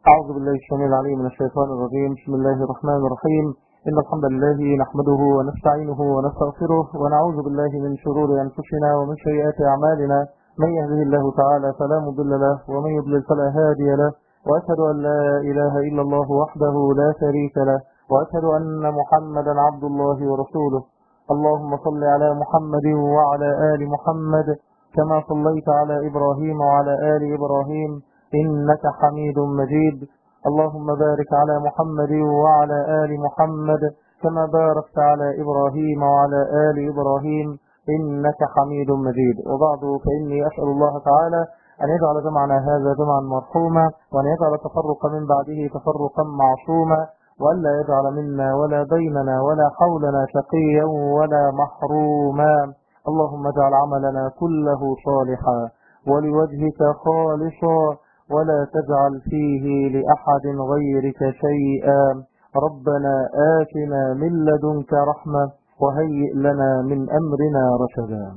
أعوذ بالله السميع العليم من الشيطان الرجيم بسم الله الرحمن الرحيم إن الحمد لله نحمده ونستعينه ونستغفره ونعوذ بالله من شرور أنفسنا ومن سيئات أعمالنا من يهده الله تعالى فلا مضل له ومن يضلل فلا هادي له وأشهد أن لا إله إلا الله وحده لا شريك له وأشهد أن محمدا عبد الله ورسوله اللهم صل على محمد وعلى آل محمد كما صليت على إبراهيم وعلى آل إبراهيم إنك حميد مجيد اللهم بارك على محمد وعلى آل محمد كما باركت على إبراهيم وعلى آل إبراهيم إنك حميد مجيد وبعد فإني أسأل الله تعالى أن يجعل جمعنا هذا جمعا مرحوما وأن يجعل التفرق من بعده تفرقا معصوما وألا يجعل منا ولا بيننا ولا حولنا شقيا ولا محروما اللهم اجعل عملنا كله صالحا ولوجهك خالصا ولا تجعل فيه لأحد غيرك شيئا ربنا آتنا من لدنك رحمة وهيئ لنا من أمرنا رشدا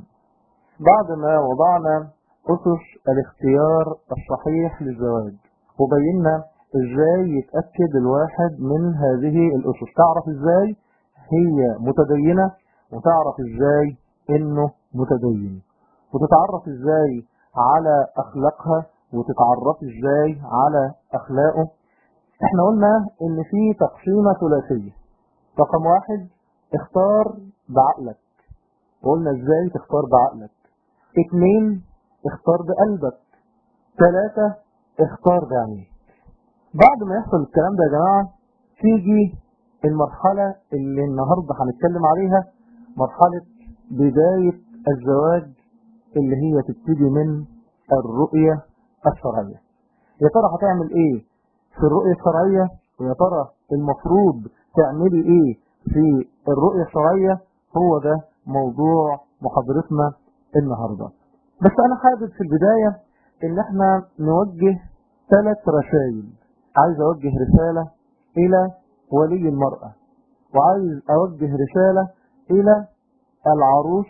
بعدما وضعنا أسس الاختيار الصحيح للزواج وبينا ازاي يتأكد الواحد من هذه الأسس تعرف ازاي هي متدينة وتعرف ازاي انه متدين وتتعرف ازاي على اخلاقها وتتعرف ازاي على اخلاقه احنا قلنا ان في تقسيمة ثلاثية رقم واحد اختار بعقلك وقلنا ازاي تختار بعقلك اتنين اختار بقلبك ثلاثة اختار بعينيك بعد ما يحصل الكلام ده يا جماعة تيجي المرحلة اللي النهاردة هنتكلم عليها مرحلة بداية الزواج اللي هي تبتدي من الرؤية الشرعية يا ترى هتعمل ايه في الرؤية الشرعية ويا ترى المفروض تعملي ايه في الرؤية الشرعية هو ده موضوع محاضرتنا النهاردة بس انا حابب في البداية ان احنا نوجه ثلاث رسائل عايز اوجه رسالة الى ولي المرأة وعايز اوجه رسالة الى العروس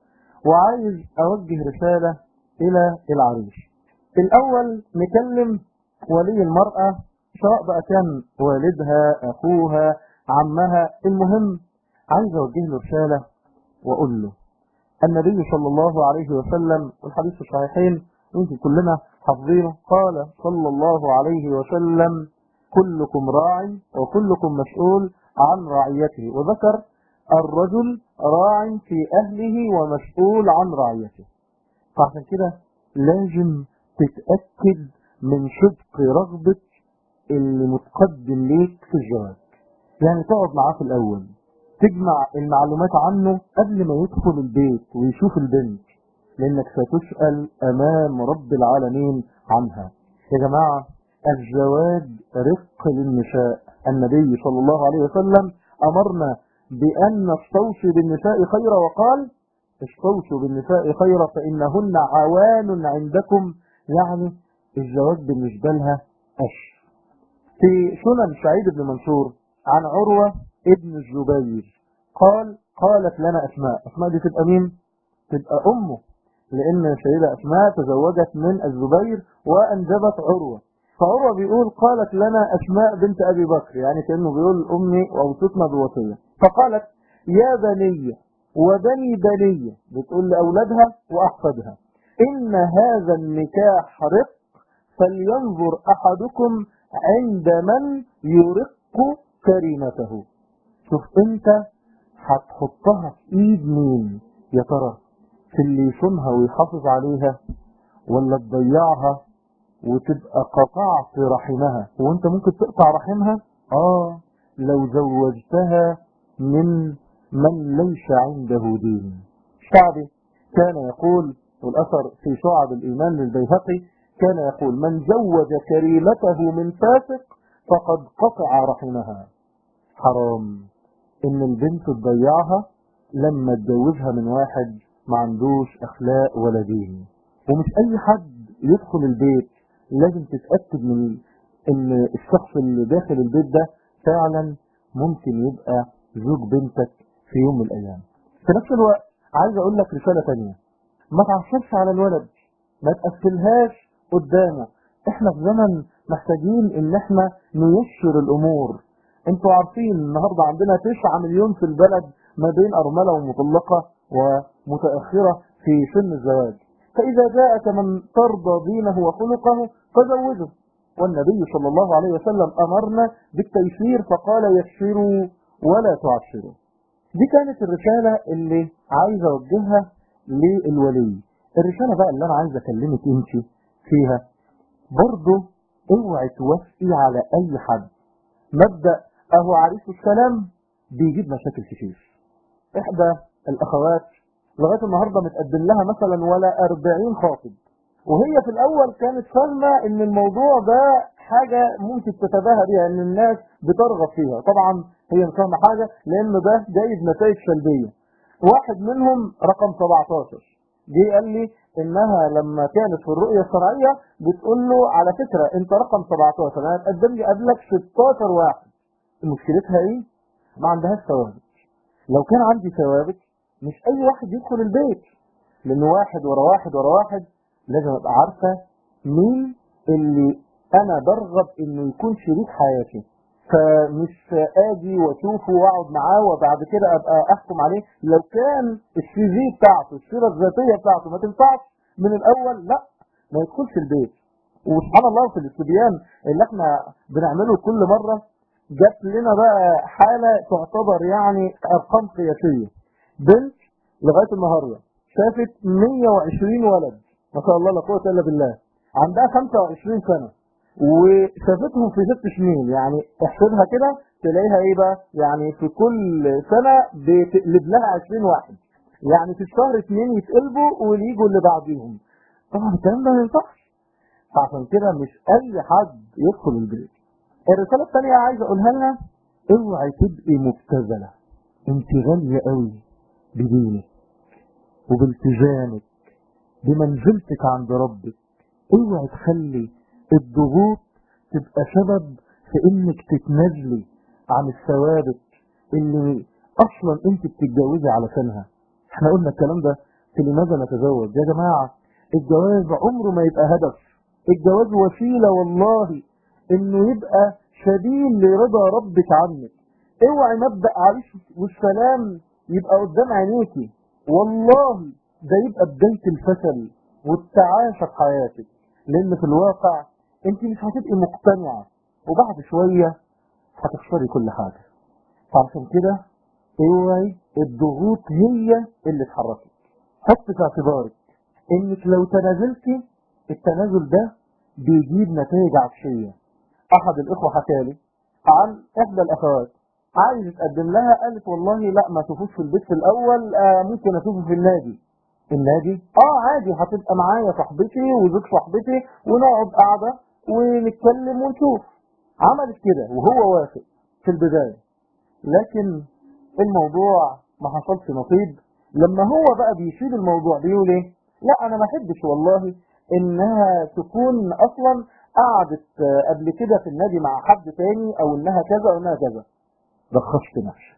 وعايز اوجه رسالة الى العريس الاول نكلم ولي المرأة سواء بقى كان والدها اخوها عمها المهم عايز اوجه له رسالة واقول له النبي صلى الله عليه وسلم والحديث الصحيحين يمكن كلنا حافظينه قال صلى الله عليه وسلم كلكم راع وكلكم مسؤول عن رعيته وذكر الرجل راع في أهله ومسؤول عن رعيته فعشان كده لازم تتأكد من صدق رغبة اللي متقدم ليك في الزواج يعني تقعد معاه في الأول تجمع المعلومات عنه قبل ما يدخل البيت ويشوف البنت لأنك ستسأل أمام رب العالمين عنها يا جماعة الزواج رق للنساء النبي صلى الله عليه وسلم أمرنا بأن نستوصي بالنساء خيرا وقال استوصوا بالنساء خيرا فإنهن عوان عندكم يعني الزواج بالنسبة لها أش في سنن سعيد بن منصور عن عروة ابن الزبير قال قالت لنا أسماء أسماء دي تبقى مين تبقى أمه لأن سيدة أسماء تزوجت من الزبير وأنجبت عروة فعروة بيقول قالت لنا أسماء بنت أبي بكر يعني كأنه بيقول أمي وأوصتنا بوصية فقالت يا بني وبني بني بتقول لأولادها وأحفادها إن هذا النكاح رق فلينظر أحدكم عند من يرق كريمته شوف انت هتحطها في ايد مين يا ترى في اللي يصونها ويحافظ عليها ولا تضيعها وتبقى قطعت رحمها وانت ممكن تقطع رحمها اه لو زوجتها من من ليس عنده دين الشعبي كان يقول والأثر في شعب الإيمان للبيهقي كان يقول من زوج كريمته من فاسق فقد قطع رحمها حرام ان البنت تضيعها لما تجوزها من واحد ما عندوش اخلاق ولا دين ومش اي حد يدخل البيت لازم تتأكد من ان الشخص اللي داخل البيت ده فعلا ممكن يبقى زوج بنتك في يوم من الايام في نفس الوقت عايز اقول لك رسالة تانية ما تعصبش على الولد ما تقفلهاش قدامه احنا في زمن محتاجين ان احنا نيسر الامور انتوا عارفين النهاردة عندنا 9 مليون في البلد ما بين ارملة ومطلقة ومتأخرة في سن الزواج فاذا جاءك من ترضى دينه وخلقه فزوجه والنبي صلى الله عليه وسلم امرنا بالتيسير فقال يسروا ولا تعسروا دي كانت الرسالة اللي عايز اوجهها للولي الرسالة بقى اللي انا عايز اكلمك انت فيها برضه اوعي توفي على اي حد مبدأ اهو عريس السلام بيجيب مشاكل كتير احدى الاخوات لغاية النهاردة متقدم لها مثلا ولا 40 خاطب وهي في الاول كانت فاهمة ان الموضوع ده حاجة ممكن تتباهى بيها ان الناس بترغب فيها طبعا هي مش فاهمة حاجة لان ده جايب نتائج سلبية واحد منهم رقم 17 جه قال لي انها لما كانت في الرؤية الشرعية بتقول له على فكرة انت رقم 17 انا هتقدم لي قبلك 16 واحد مشكلتها ايه ما عندهاش ثوابت لو كان عندي ثوابت مش اي واحد يدخل البيت لان واحد ورا واحد ورا واحد لازم ابقى عارفة مين اللي انا برغب انه يكون شريك حياتي فمش اجي واشوفه واقعد معاه وبعد كده ابقى احكم عليه لو كان السي في بتاعته السيره الذاتيه بتاعته ما تنفعش من الاول لا ما يدخلش البيت وسبحان الله في الاستبيان اللي احنا بنعمله كل مره جات لنا بقى حاله تعتبر يعني ارقام قياسيه بنت لغايه النهارده شافت 120 ولد ما شاء الله لا قوه الا بالله عندها 25 سنه وشافتهم في ست سنين يعني احسبها كده تلاقيها ايه بقى يعني في كل سنة بتقلب لها 20 واحد يعني في الشهر اثنين يتقلبوا ويجوا اللي بعديهم طبعا الكلام ده ما ينفعش فعشان كده مش اي حد يدخل البيت الرسالة الثانية عايز اقولها لها اوعي تبقي مبتذلة انت غالية قوي بدينك وبالتزامك بمنزلتك عند ربك اوعي تخلي الضغوط تبقى سبب في انك تتنازلي عن الثوابت اللي اصلا انت بتتجوزي علشانها احنا قلنا الكلام ده في لماذا نتزوج يا جماعة الجواز عمره ما يبقى هدف الجواز وسيلة والله انه يبقى سبيل لرضا ربك عنك اوعي مبدأ عريس والسلام يبقى قدام عينيكي والله ده يبقى بداية الفشل والتعاسة في حياتك لان في الواقع انت مش هتبقي مقتنعة وبعد شوية هتخسري كل حاجة فعشان كده اوعي الضغوط هي اللي تحركك حط في اعتبارك انك لو تنازلتي التنازل ده بيجيب نتائج عكسية احد الاخوة حكالي عن احدى الاخوات عايز تقدم لها قالت والله لا ما تشوفوش في البيت في الاول آه ممكن اشوفه في النادي النادي اه عادي هتبقى معايا صاحبتي وزوج صاحبتي ونقعد قاعده ونتكلم ونشوف عملت كده وهو وافق في البدايه لكن الموضوع ما حصلش نصيب لما هو بقى بيشيل الموضوع بيقول ايه لا انا ما احبش والله انها تكون اصلا قعدت قبل كده في النادي مع حد تاني او انها كذا او انها كذا رخصت نفسك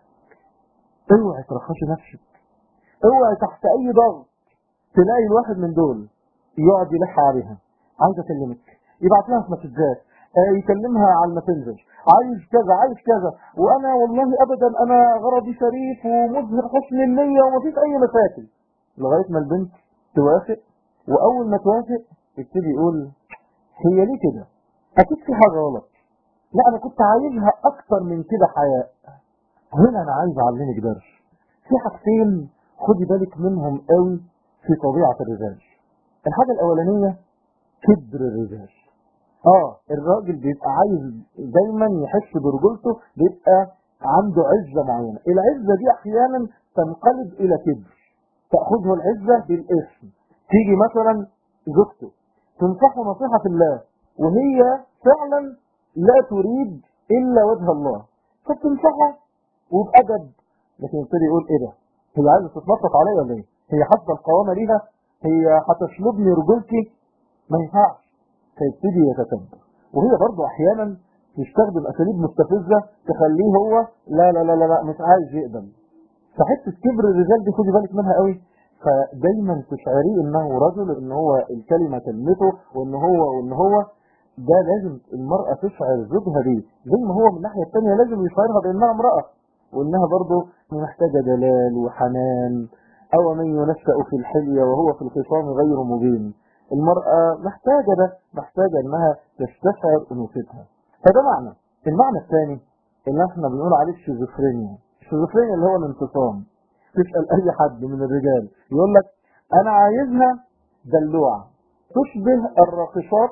اوعي ترخصي نفسك اوعي تحت اي ضغط تلاقي الواحد من دول يقعد يلح عليها عايز اكلمك يبعت لها في مسجات يكلمها على الماسنجر عايز كذا عايز كذا وانا والله ابدا انا غرضي شريف ومظهر حسن النيه ومفيش اي مشاكل لغايه ما البنت توافق واول ما توافق يبتدي يقول هي ليه كده اكيد في حاجه غلط لا انا كنت عايزها اكتر من كده حياء هنا انا عايز اعلمك درس في حاجتين خدي بالك منهم قوي في طبيعه الرجال الحاجه الاولانيه كبر الرجال اه الراجل بيبقى عايز دايما يحس برجولته بيبقى عنده عزة معينة العزة دي احيانا تنقلب الى كبر تأخذه العزة بالاسم تيجي مثلا زوجته تنصحه نصيحة في الله وهي فعلا لا تريد الا وجه الله فتنصحه وبأدب لكن يبتدي يقول ايه ده هي عايزة تتنطط عليا ولا ايه هي حاسة القوامة ليها هي هتسلبني رجولتي ما ينفعش فيبتدي يتكبر وهي برضه احيانا تستخدم اساليب مستفزه تخليه هو لا لا لا لا, لا مش عايز يقبل فحته كبر الرجال دي خدي بالك منها قوي فدايما تشعريه انه رجل ان هو الكلمه كلمته وان هو وان هو ده لازم المرأة تشعر زوجها دي زي ما هو من الناحية الثانية لازم يشعرها بأنها امرأة وإنها برضه محتاجة دلال وحنان أو من ينشأ في الحلية وهو في الخصام غير مبين المرأة محتاجة ده محتاجة إنها تستشعر أنوثتها فده معنى المعنى الثاني اللي احنا بنقول عليه الشيزوفرينيا الشيزوفرينيا اللي هو الانفصام تسأل أي حد من الرجال يقول لك أنا عايزها دلوعة تشبه الراقصات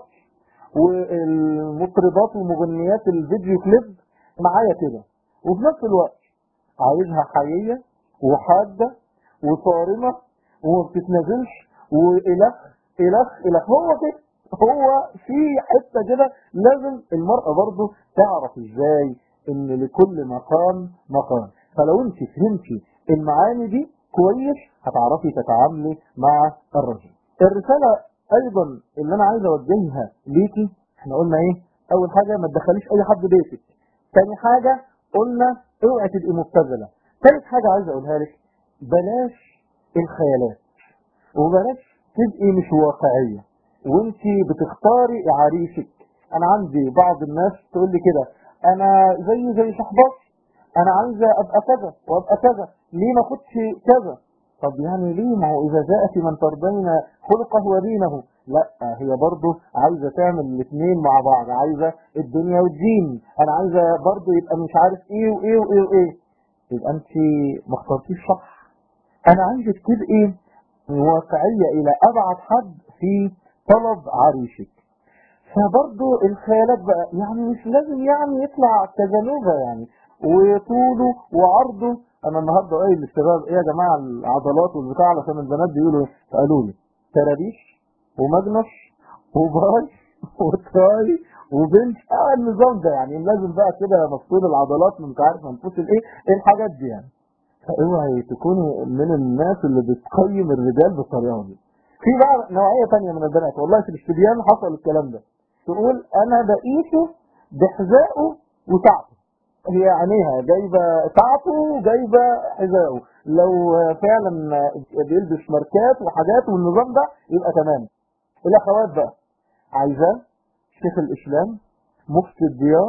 والمطربات ومغنيات الفيديو كليب معايا كده وفي نفس الوقت عايزها حقيقية وحادة وصارمة وما بتتنازلش وإلخ إلخ إلخ هو كده هو في حتة كده لازم المرأة برضو تعرف ازاي ان لكل مقام مقام فلو انت فهمتي المعاني دي كويس هتعرفي تتعاملي مع الرجل الرسالة ايضا اللي انا عايز اوجهها ليكي احنا قلنا ايه اول حاجة ما تدخليش اي حد بيتك تاني حاجة قلنا اوعي تبقي مبتذلة ثالث حاجة عايز اقولها لك بلاش الخيالات وبلاش تبقي مش واقعية وانت بتختاري عريسك انا عندي بعض الناس تقول لي كده انا زي زي صحباتي انا عايزة ابقى كذا وابقى كذا ليه ما اخدش كذا طب يعني ليه ما هو اذا جاءت من ترضين خلقه ودينه لا هي برضه عايزة تعمل الاثنين مع بعض عايزة الدنيا والدين انا عايزة برضه يبقى مش عارف ايه وايه وايه وايه يبقى انت ما اخترتيش صح انا عايزك تبقي واقعية الى ابعد حد في طلب عريشك فبرضه الخيالات بقى يعني مش لازم يعني يطلع كزنوبة يعني وطوله وعرضه انا النهارده قايل للشباب ايه يا جماعه العضلات والبتاع علشان البنات بيقولوا ايه فقالوا لي ترابيش ومجنش وباي وتراي وبنش اه النظام ده يعني لازم بقى كده مفصول العضلات مش عارف منفوش الايه ايه الحاجات دي يعني فاوعي تكوني من الناس اللي بتقيم الرجال بالطريقه دي في بقى نوعيه ثانيه من البنات والله في الاستبيان حصل الكلام ده تقول انا بقيسه بحذائه وتعبه هي عينيها جايبه تعبه وجايبه حذائه لو فعلا بيلبس ماركات وحاجات والنظام ده يبقى تمام الاخوات بقى عايزاه شيخ الاسلام مفتي الديار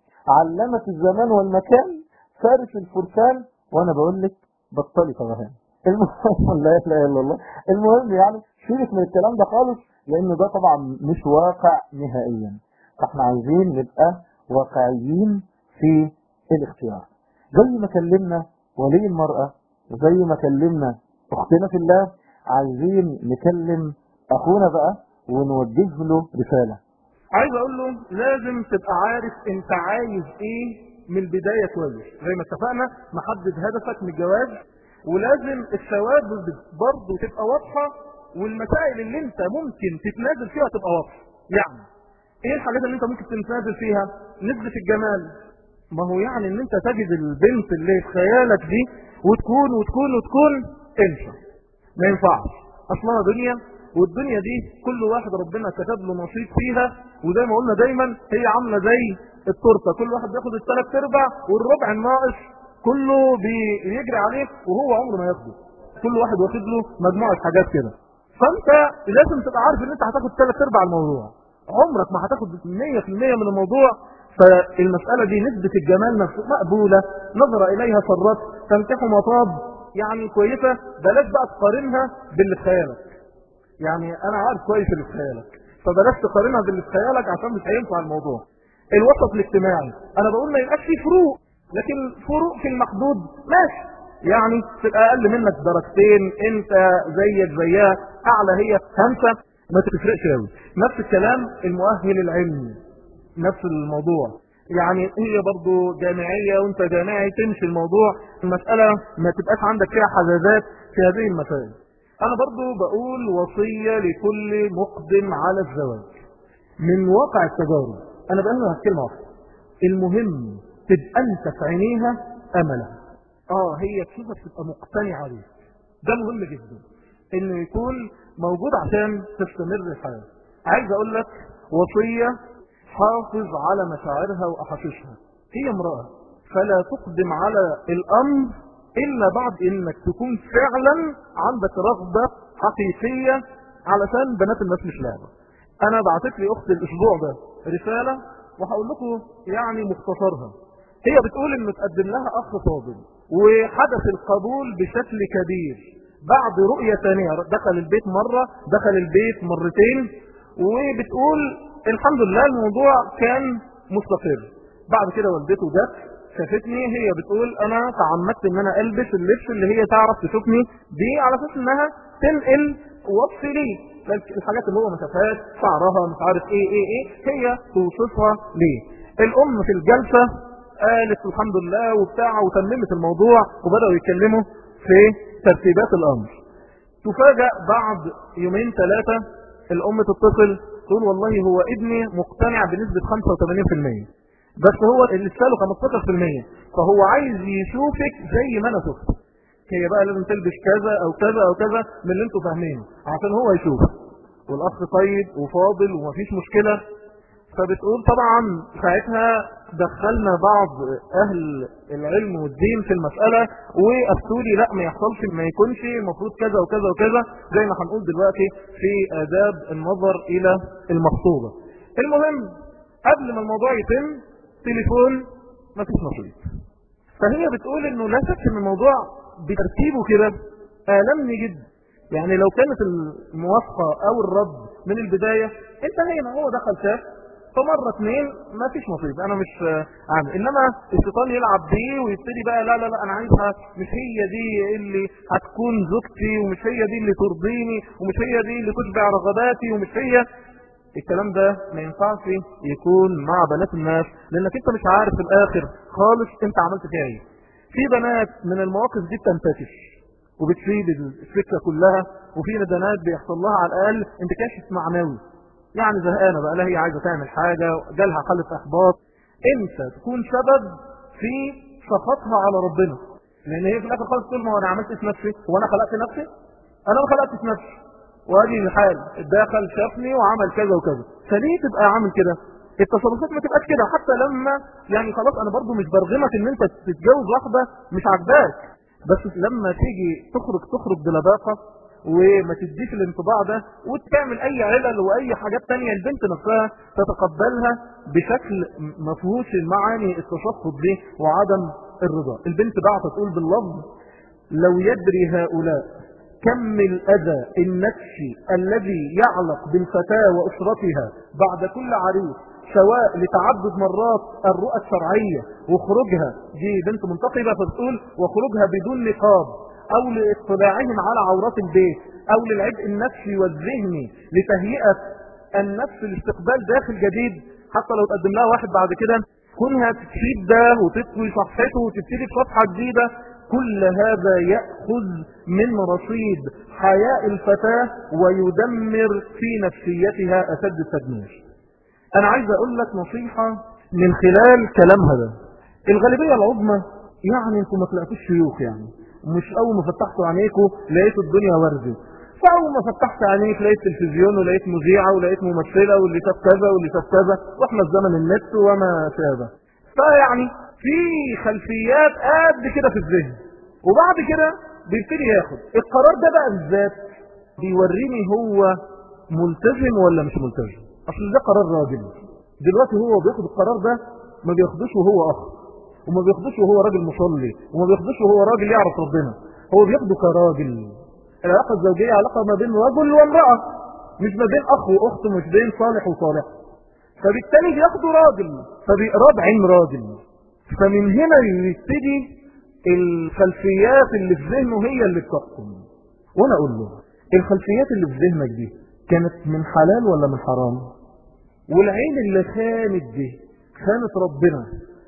علمة الزمان والمكان فارس الفرسان وانا بقول لك بطلي توهان المهم لا اله الا الله المهم يعني شيلك من الكلام ده خالص لان ده طبعا مش واقع نهائيا فاحنا عايزين نبقى واقعيين في الاختيار زي ما كلمنا ولي المرأة زي ما كلمنا اختنا في الله عايزين نكلم اخونا بقى ونوجه له رسالة عايز اقول له لازم تبقى عارف انت عايز ايه من البداية كويس زي ما اتفقنا محدد هدفك من الجواز ولازم الثوابت برضه تبقى واضحة والمسائل اللي انت ممكن تتنازل فيها تبقى واضحة يعني ايه الحاجات اللي انت ممكن تتنازل فيها نسبة الجمال ما هو يعني ان انت تجد البنت اللي في خيالك دي وتكون وتكون وتكون انسى ما ينفعش اصلها دنيا والدنيا دي كل واحد ربنا كتب له نصيب فيها وزي ما قلنا دايما هي عامله زي التورته كل واحد بياخد الثلاث ارباع والربع الناقص كله بيجري عليه وهو عمره ما ياخده كل واحد واخد له مجموعه حاجات كده فانت لازم تبقى عارف ان انت هتاخد ثلاث ارباع الموضوع عمرك ما هتاخد 100% من الموضوع فالمسألة دي نسبة الجمال مقبولة نظر إليها سرات تنكح مطاب يعني كويسة بلاش بقى تقارنها باللي في خيالك يعني أنا عارف كويس اللي في خيالك فبلاش تقارنها باللي في خيالك عشان مش هينفع الموضوع الوسط الاجتماعي أنا بقول ما يبقاش في فروق لكن فروق في المحدود ماشي يعني تبقى أقل منك درجتين أنت زيك زيها أعلى هي خمسة ما تفرقش قوي نفس الكلام المؤهل العلمي نفس الموضوع يعني هي برضو جامعية وانت جامعي تمشي الموضوع المسألة ما تبقاش عندك فيها حزازات في هذه المسائل انا برضو بقول وصية لكل مقدم على الزواج من واقع التجارب انا بقول كلمة واحدة المهم تبقى انت في عينيها املها اه هي تشوفك تبقى مقتنعة بيه ده مهم جدا انه يكون موجود عشان تستمر الحياة عايز اقول لك وصية حافظ على مشاعرها وأحاسيسها هي امرأة فلا تقدم على الأمر إلا بعد إنك تكون فعلا عندك رغبة حقيقية علشان بنات الناس مش لعبة انا بعتت لي اخت الاسبوع ده رسالة وهقول لكم يعني مختصرها هي بتقول انه تقدم لها اخ فاضل وحدث القبول بشكل كبير بعد رؤية ثانية دخل البيت مرة دخل البيت مرتين وبتقول الحمد لله الموضوع كان مستقر بعد كده والدته جت شافتني هي بتقول انا تعمدت ان انا البس اللبس اللي هي تعرف تشوفني بيه على اساس انها تنقل وصف لي الحاجات اللي هو ما شافهاش شعرها مش عارف ايه ايه ايه هي توصفها ليه الام في الجلسة قالت الحمد لله وبتاع وتممت الموضوع وبدأوا يتكلموا في ترتيبات الامر تفاجأ بعد يومين ثلاثة الام تتصل تقول والله هو ابني مقتنع بنسبة 85% بس هو اللي اشتاله 15% فهو عايز يشوفك زي ما انا شفت هي بقى لازم تلبس كذا او كذا او كذا من اللي انتوا فاهمينه عشان هو يشوف والاخ طيب وفاضل ومفيش مشكلة فبتقول طبعا ساعتها دخلنا بعض اهل العلم والدين في المسألة وافتوا لي لا ما يحصلش ما يكونش المفروض كذا وكذا وكذا زي ما هنقول دلوقتي في آداب النظر الى المخطوبة المهم قبل ما الموضوع يتم تليفون ما فيش نصيب فهي بتقول انه لا شك ان الموضوع بترتيبه كده آلمني جدا يعني لو كانت الموافقة او الرد من البداية انتهينا هو دخل شاف فمرة اثنين ما فيش نصيب انا مش عامل انما الشيطان يلعب بيه ويبتدي بقى لا لا لا انا عايزها مش هي دي اللي هتكون زوجتي ومش هي دي اللي ترضيني ومش هي دي اللي تشبع رغباتي ومش هي الكلام ده ما ينفعش يكون مع بنات الناس لانك انت مش عارف في الاخر خالص انت عملت فيها ايه في بنات من المواقف دي بتنتكش وبتفيد الفكرة كلها وفي بنات بيحصل لها على الاقل انتكاش معنوي يعني زهقانه بقى لا هي عايزه تعمل حاجه جالها حاله احباط انت تكون سبب في سخطها على ربنا لان هي في الاخر خالص تقول ما انا عملت في نفسي هو انا خلقت نفسي انا ما خلقتش نفسي وادي الحال الداخل شافني وعمل كذا وكذا فليه تبقى عامل كده التصرفات ما تبقاش كده حتى لما يعني خلاص انا برضو مش برغمك ان انت تتجوز واحده مش عاجباك بس لما تيجي تخرج تخرج بلباقه وما تديش الانطباع ده وتعمل اي علل واي حاجات تانية البنت نفسها تتقبلها بشكل مفهوش المعاني التشفط دي وعدم الرضا البنت بعت تقول باللفظ لو يدري هؤلاء كم الأذى النفسي الذي يعلق بالفتاة وأسرتها بعد كل عريس سواء لتعدد مرات الرؤى الشرعية وخروجها دي بنت منتقبة فتقول وخروجها بدون نقاب او لاطلاعهم على عورات البيت او للعبء النفسي والذهني لتهيئة النفس لاستقبال داخل جديد حتى لو تقدم لها واحد بعد كده كونها تسيب ده وتطوي صفحته وتبتدي بصفحة جديدة كل هذا يأخذ من رصيد حياء الفتاة ويدمر في نفسيتها أسد التدمير أنا عايز أقول لك نصيحة من خلال كلامها ده الغالبية العظمى يعني انتم ما طلعتوش شيوخ يعني مش اول ما فتحتوا عينيكوا لقيتوا الدنيا وردي فاول ما فتحت عينيك لقيت تلفزيون ولقيت مذيعه ولقيت ممثله واللي شاف كذا واللي شاف كذا واحنا في زمن النت وما شابه فيعني في خلفيات قد كده في الذهن وبعد كده بيبتدي ياخد القرار ده بقى بالذات بيوريني هو ملتزم ولا مش ملتزم اصل ده قرار راجل دلوقتي هو بياخد القرار ده ما بياخدوش وهو اخ وما بياخدوش وهو راجل مصلي وما بياخدوش وهو راجل يعرف ربنا هو بياخده كراجل العلاقة الزوجية علاقة ما بين رجل وامرأة مش ما بين اخ واخت مش بين صالح وصالح فبالتالي بياخدوا راجل فبيقرب عين راجل فمن هنا يبتدي الخلفيات اللي في ذهنه هي اللي بتحكم وانا اقول له الخلفيات اللي في ذهنك دي كانت من حلال ولا من حرام والعين اللي خانت دي خانت ربنا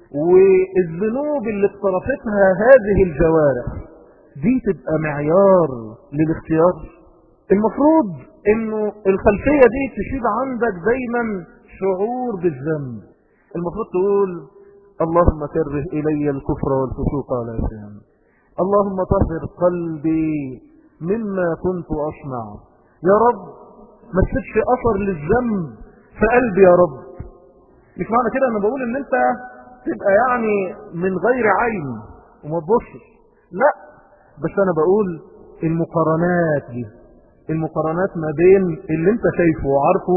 والذنوب اللي اقترفتها هذه الجوارح دي تبقى معيار للاختيار المفروض انه الخلفية دي تشيد عندك دايما شعور بالذنب المفروض تقول اللهم كره الي الكفر والفسوق والعصيان اللهم طهر قلبي مما كنت اصنع يا رب ما تسيبش اثر للذنب في قلبي يا رب مش معنى كده انا بقول ان انت تبقى يعني من غير عين وما تبصش لا بس انا بقول المقارنات دي المقارنات ما بين اللي انت شايفه وعارفه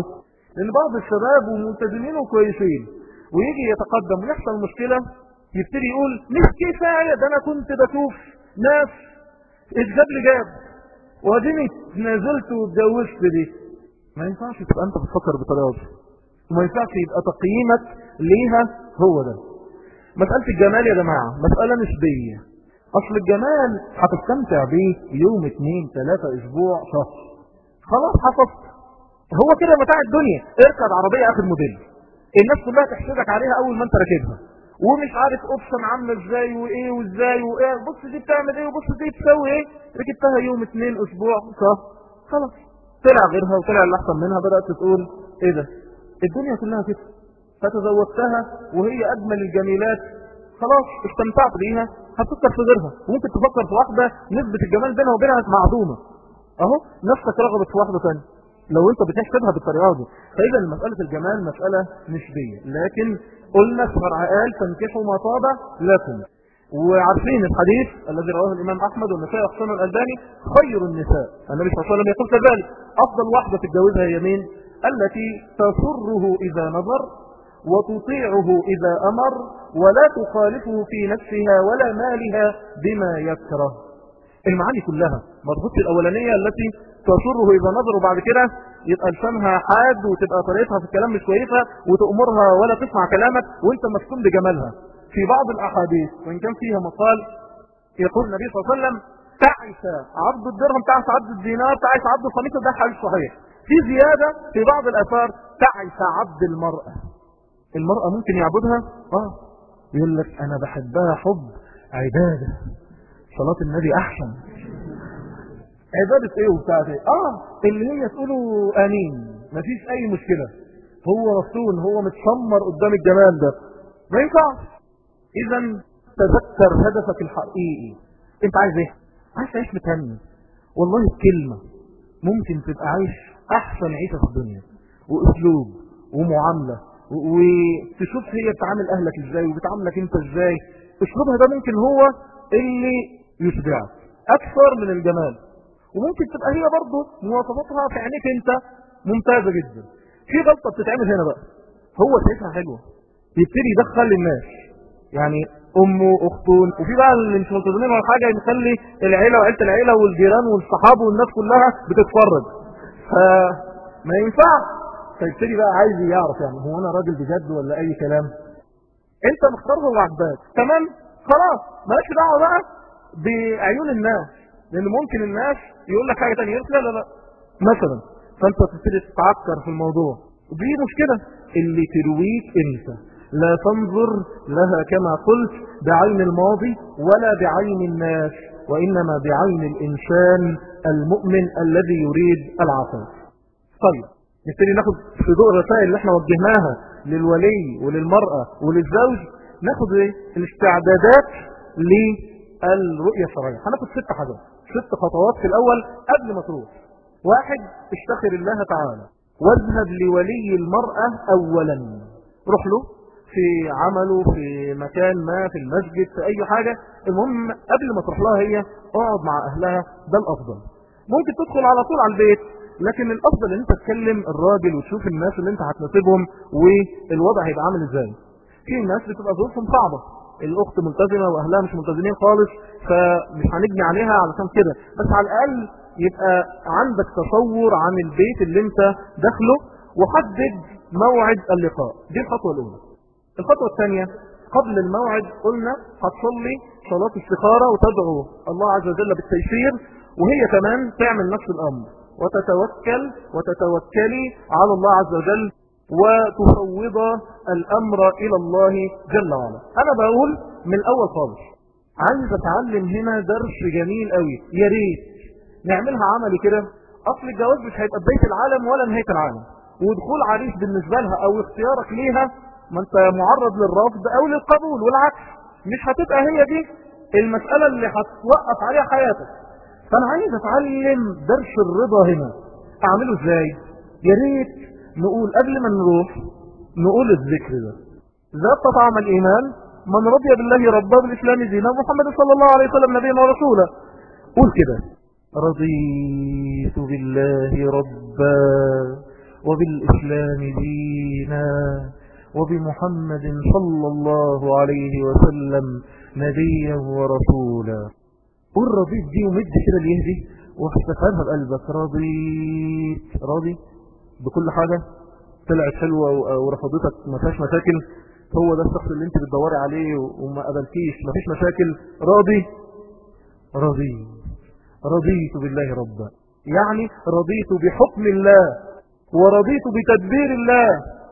لان بعض الشباب وملتزمين وكويسين ويجي يتقدم ويحصل مشكلة يبتدي يقول مش كفاية ده انا كنت بشوف ناس اتجاب لي جاب واديني نزلت واتجوزت دي ما ينفعش تبقى انت بتفكر بطريقه دي وما ينفعش يبقى تقييمك ليها هو ده مسألة الجمال يا جماعة مسألة نسبية اصل الجمال هتستمتع بيه يوم اتنين تلاتة اسبوع شهر خلاص حفظت هو كده متاع الدنيا اركب عربية اخر موديل الناس كلها تحسدك عليها اول ما انت راكبها ومش عارف اوبشن عامله ازاي وايه وازاي وايه بص دي بتعمل ايه وبص دي بتسوي ايه ركبتها يوم اتنين اسبوع شهر خلاص طلع غيرها وطلع اللي احسن منها بدات تقول ايه ده الدنيا كلها كده فتزوجتها وهي اجمل الجميلات خلاص استمتعت بيها هتفكر في غيرها وممكن تفكر في واحده نسبه الجمال بينها وبينها معدومه اهو نفسك رغبت في واحده ثانيه لو انت بتحسبها بالطريقه دي فاذا مساله الجمال مساله نسبيه لكن قلنا الشرع قال تنكحوا ما طاب لكم وعارفين الحديث الذي رواه الامام احمد والنسائي وحسن الالباني خير النساء النبي صلى الله عليه وسلم يقول كذلك افضل واحده تتجوزها هي مين التي تسره اذا نظر وتطيعه اذا امر ولا تخالفه في نفسها ولا مالها بما يكره المعاني كلها مربوط الاولانيه التي تسره اذا نظر وبعد كده يبقى لسانها حاد وتبقى طريقتها في الكلام مش كويسه وتأمرها ولا تسمع كلامك وانت مفتون بجمالها في بعض الاحاديث وان كان فيها مقال يقول النبي صلى الله عليه وسلم تعس عبد الدرهم تعس عبد الدينار تعس عبد الخميسه ده حديث صحيح في زياده في بعض الاثار تعس عبد المراه المراه ممكن يعبدها اه يقول لك انا بحبها حب عباده صلاه النبي احسن عبادة ايه وبتاعت ايه اه اللي هي تقولوا امين مفيش اي مشكلة هو رسول هو متشمر قدام الجمال ده ما ينفعش اذا تذكر هدفك الحقيقي انت عايز ايه عايز تعيش متهني والله الكلمة ممكن تبقى عايش احسن عيشة في الدنيا واسلوب ومعاملة وتشوف هي بتعامل اهلك ازاي وبتعاملك انت ازاي اسلوبها ده ممكن هو اللي يشبعك اكثر من الجمال وممكن تبقى هي برضه مواصفاتها في عينيك انت ممتازة جدا في غلطة بتتعمل هنا بقى هو شايفها حلوة يبتدي يدخل للناس يعني امه اخته وفي بقى اللي مش ملتزمين ولا حاجه يخلي العيله وعيله العيله والجيران والصحاب والناس كلها بتتفرج فما ينفعش فيبتدي بقى عايز يعرف يعني هو انا راجل بجد ولا اي كلام انت مختارها وعجباك تمام خلاص مالكش دعوه بقى بعيون الناس لان ممكن الناس يقول لك حاجه ثانيه لا لا لا مثلا فانت تبتدي تتعكر في الموضوع ودي مشكله اللي ترويك انت لا تنظر لها كما قلت بعين الماضي ولا بعين الناس وانما بعين الانسان المؤمن الذي يريد العفو طيب نبتدي ناخد في ضوء الرسائل اللي احنا وجهناها للولي وللمرأة وللزوج ناخد ايه الاستعدادات للرؤية الشرعية هناخد ست حاجات ست خطوات في الاول قبل ما تروح واحد استخر الله تعالى واذهب لولي المرأة اولا روح له في عمله في مكان ما في المسجد في اي حاجة المهم قبل ما تروح لها هي اقعد مع اهلها ده الافضل ممكن تدخل على طول على البيت لكن الافضل ان انت تكلم الراجل وتشوف الناس اللي انت هتناسبهم والوضع هيبقى عامل ازاي في ناس بتبقى ظروفهم صعبة الاخت ملتزمة واهلها مش ملتزمين خالص فمش هنجني عليها علشان كده بس على الاقل يبقى عندك تصور عن البيت اللي انت داخله وحدد موعد اللقاء دي الخطوة الاولى الخطوة الثانية قبل الموعد قلنا هتصلي صلاة استخارة وتدعو الله عز وجل بالتيسير وهي كمان تعمل نفس الامر وتتوكل وتتوكلي على الله عز وجل وتفوض الامر الى الله جل وعلا انا بقول من الاول خالص عايز اتعلم هنا درس جميل قوي يا ريت نعملها عملي كده اصل الجواز مش هيبقى بدايه العالم ولا نهايه العالم ودخول عريس بالنسبه لها او اختيارك ليها ما انت معرض للرفض او للقبول والعكس مش هتبقى هي دي المساله اللي هتوقف عليها حياتك فانا عايز اتعلم درس الرضا هنا اعمله ازاي يا ريت نقول قبل ما نروح نقول الذكر ده ذات طعم الايمان من رضي بالله ربا بالاسلام دينا محمد صلى الله عليه وسلم نبيا ورسولا قول كده رضيت بالله ربا وبالإسلام دينا وبمحمد صلى الله عليه وسلم نبيا ورسولا قل رضيت دي ومد كده اليهدي واحتفلها بقلبك رضيت راضي بكل حاجة طلعت حلوة ورفضتك ما فيهاش مشاكل هو ده الشخص اللي انت بتدوري عليه وما قبلتيش ما فيش مشاكل راضي راضي رضيت بالله ربا يعني رضيت بحكم الله ورضيت بتدبير الله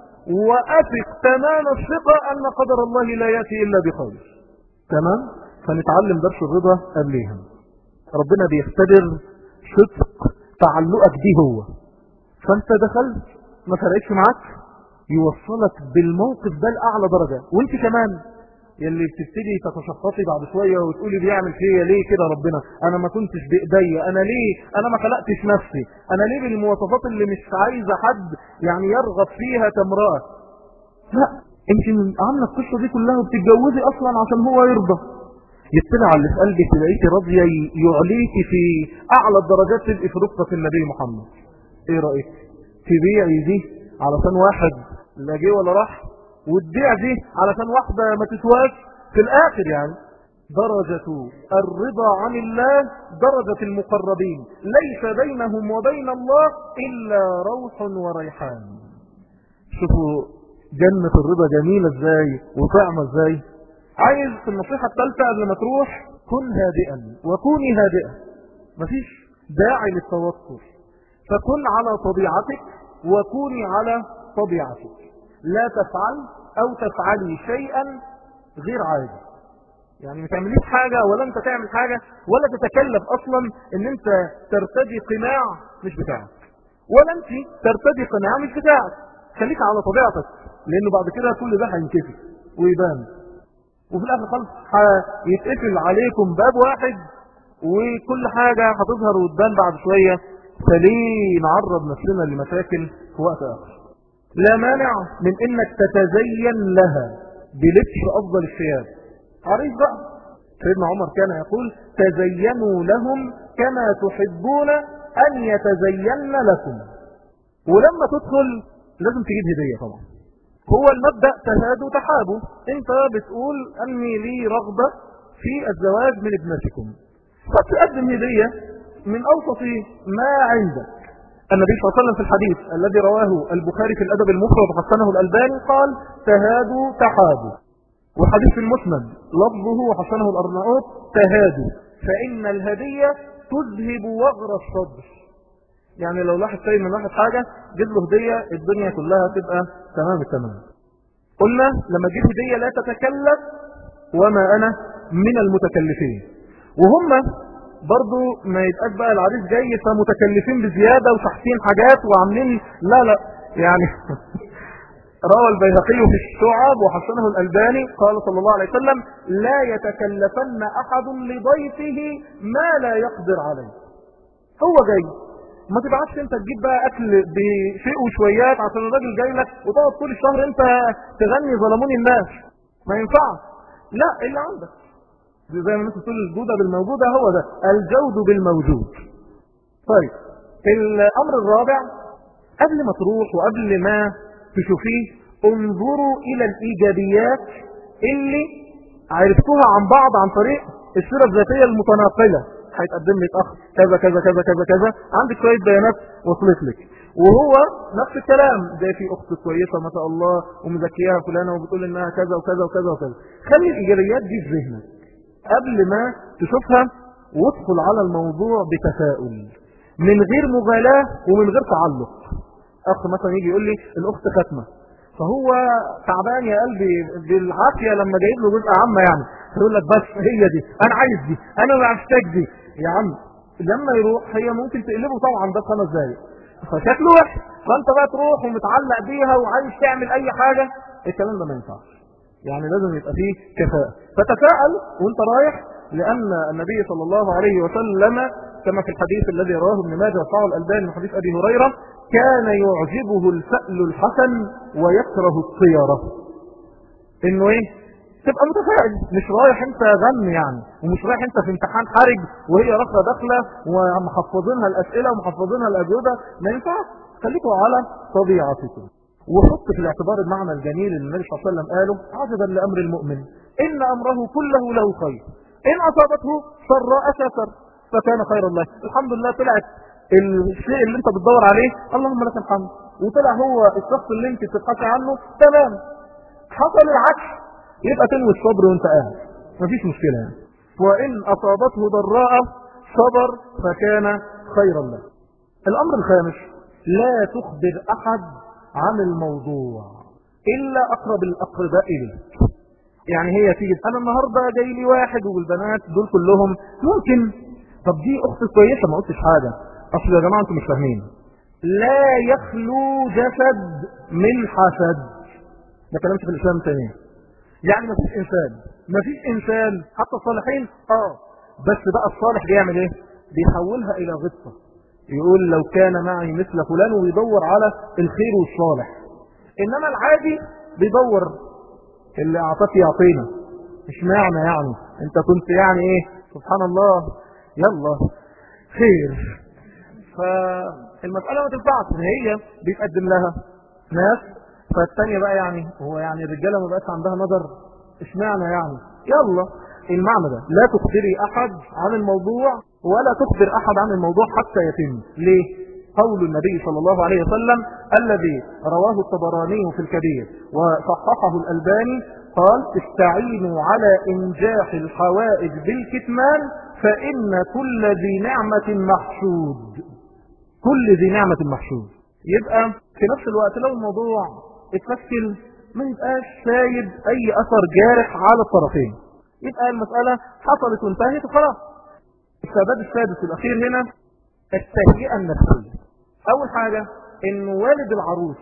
وأثق تمام الثقة أن قدر الله لا يأتي إلا بخير تمام فنتعلم درس الرضا قبليها ربنا بيختبر صدق تعلقك دي هو فانت دخلت ما فرقتش معاك يوصلك بالموقف ده لأعلى درجة وانت كمان يلي بتبتدي تتشخصي بعد شوية وتقولي بيعمل فيا ليه كده ربنا انا ما كنتش بايديا انا ليه انا ما خلقتش نفسي انا ليه بالمواصفات اللي مش عايزة حد يعني يرغب فيها كامرأة لا انت عامله القصه دي كلها وبتتجوزي اصلا عشان هو يرضى يطلع على اللي في قلبك تلاقيكي راضيه يعليكي في اعلى الدرجات تبقي في رفقه النبي محمد ايه رايك تبيعي دي علشان واحد لا جه ولا راح وتبيع دي علشان واحده ما تسواش في الاخر يعني درجة الرضا عن الله درجة المقربين ليس بينهم وبين الله إلا روح وريحان شوفوا جنة الرضا جميلة ازاي وطعمة ازاي عايز في النصيحة الثالثة قبل ما تروح كن هادئا وكوني هادئة مفيش داعي للتوتر فكن على طبيعتك وكوني على طبيعتك لا تفعل او تفعلي شيئا غير عادي يعني ما تعمليش حاجة ولا انت تعمل حاجة ولا تتكلف اصلا ان انت ترتدي قناع مش بتاعك ولا انت ترتدي قناع مش بتاعك خليك على طبيعتك لانه بعد كده كل ده هينكفي ويبان وفي الاخر خالص هيتقفل عليكم باب واحد وكل حاجة هتظهر وتبان بعد شوية فليه نعرض نفسنا لمشاكل في وقت اخر لا مانع من انك تتزين لها بلبس افضل الثياب عريض بقى سيدنا عمر كان يقول تزينوا لهم كما تحبون ان يتزين لكم ولما تدخل لازم تجيب هدية طبعا هو المبدأ تهادوا تحابوا انت بتقول اني لي رغبة في الزواج من ابنتكم فتقدم هدية من اوسط ما عندك النبي صلى الله عليه وسلم في الحديث الذي رواه البخاري في الادب المفرد وحسنه الالباني قال تهادوا تحابوا والحديث في المسند لفظه وحسنه الارناؤوط تهادوا فان الهدية تذهب وغر الصدر يعني لو لاحظ شيء من واحد حاجة جيب له هدية الدنيا كلها تبقى تمام التمام قلنا لما تجيب هدية لا تتكلف وما أنا من المتكلفين وهم برضو ما يتقاس بقى العريس جاي فمتكلفين بزيادة وشحتين حاجات وعاملين لا لا يعني روى البيهقي في الشعب وحسنه الألباني قال صلى الله عليه وسلم لا يتكلفن أحد لضيفه ما لا يقدر عليه هو جاي ما تبعتش انت تجيب بقى اكل بشيء وشويات عشان الراجل جاي لك وتقعد طول الشهر انت تغني ظلموني الناس ما ينفعش لا اللي عندك زي ما انت تقول الجودة بالموجودة هو ده الجود بالموجود طيب الامر الرابع قبل ما تروح وقبل ما تشوفيه انظروا الى الايجابيات اللي عرفتوها عن بعض عن طريق السيرة الذاتية المتناقلة هيتقدم لك اخ كذا كذا كذا كذا كذا عندك شويه بيانات وصلت لك وهو نفس الكلام ده في اخت كويسه ما شاء الله ومزكياها فلانه وبتقول انها كذا وكذا وكذا وكذا خلي الايجابيات دي في ذهنك قبل ما تشوفها وادخل على الموضوع بتفاؤل من غير مغالاه ومن غير تعلق اخ مثلا يجي يقول لي الاخت ختمه فهو تعبان يا قلبي بالعافيه لما جايب له جزء عامه يعني يقول لك بس هي دي انا عايز دي انا محتاج دي يا عم لما يروح هي ممكن تقلبه طبعا ده خمس دقايق فشكله وحش فانت بقى تروح ومتعلق بيها وعايز تعمل اي حاجه الكلام ده ما ينفعش يعني لازم يبقى فيه كفاءه فتفاءل وانت رايح لان النبي صلى الله عليه وسلم كما في الحديث الذي رواه ابن ماجه وصححه الالباني من حديث ابي هريره كان يعجبه الفأل الحسن ويكره الطيره انه ايه تبقى متفائل مش رايح انت غم يعني ومش رايح انت في امتحان حرج وهي رافضه داخله ومحفظينها الاسئله ومحفظينها الاجوبه ما ينفعش خليكوا على طبيعتكم وحط في الاعتبار المعنى الجميل اللي النبي صلى الله عليه وسلم قاله عجبا لامر المؤمن ان امره كله له خير ان اصابته سراء شكر فكان خير الله الحمد لله طلعت الشيء اللي انت بتدور عليه اللهم لك الحمد وطلع هو الشخص اللي انت بتبحثي عنه تمام حصل العكس يبقى تنوي الصبر وانت قاعد مفيش مشكلة يعني وإن أصابته ضراء صبر فكان خيرا له الأمر الخامس لا تخبر أحد عن الموضوع إلا أقرب الأقرباء إليك يعني هي تيجي أنا النهاردة جاي لي واحد والبنات دول كلهم ممكن طب دي أخت كويسة ما قلتش حاجة أصل يا جماعة أنتم مش فاهمين لا يخلو جسد من حسد ده كلام في الإسلام تاني يعني ما فيش إنسان ما فيش إنسان حتى الصالحين آه بس بقى الصالح بيعمل إيه بيحولها إلى غطة يقول لو كان معي مثل فلان ويدور على الخير والصالح إنما العادي بيدور اللي أعطاك يعطينا مش معنى يعني أنت كنت يعني إيه سبحان الله يلا خير فالمسألة ما تنفعش هي بيتقدم لها ناس فالتانية بقى يعني هو يعني الرجالة ما بقاش عندها نظر اشمعنى يعني يلا المعنى ده لا تخبري احد عن الموضوع ولا تخبر احد عن الموضوع حتى يتم ليه قول النبي صلى الله عليه وسلم الذي رواه الطبراني في الكبير وصححه الألباني قال استعينوا على إنجاح الحوائج بالكتمان فإن كل ذي نعمة محسود كل ذي نعمة محسود يبقى في نفس الوقت لو الموضوع اتفكل ما يبقاش سايب اي اثر جارح على الطرفين يبقى المسألة حصلت وانتهت وخلاص السبب السادس الاخير هنا التهيئة النفسية اول حاجة ان والد العروس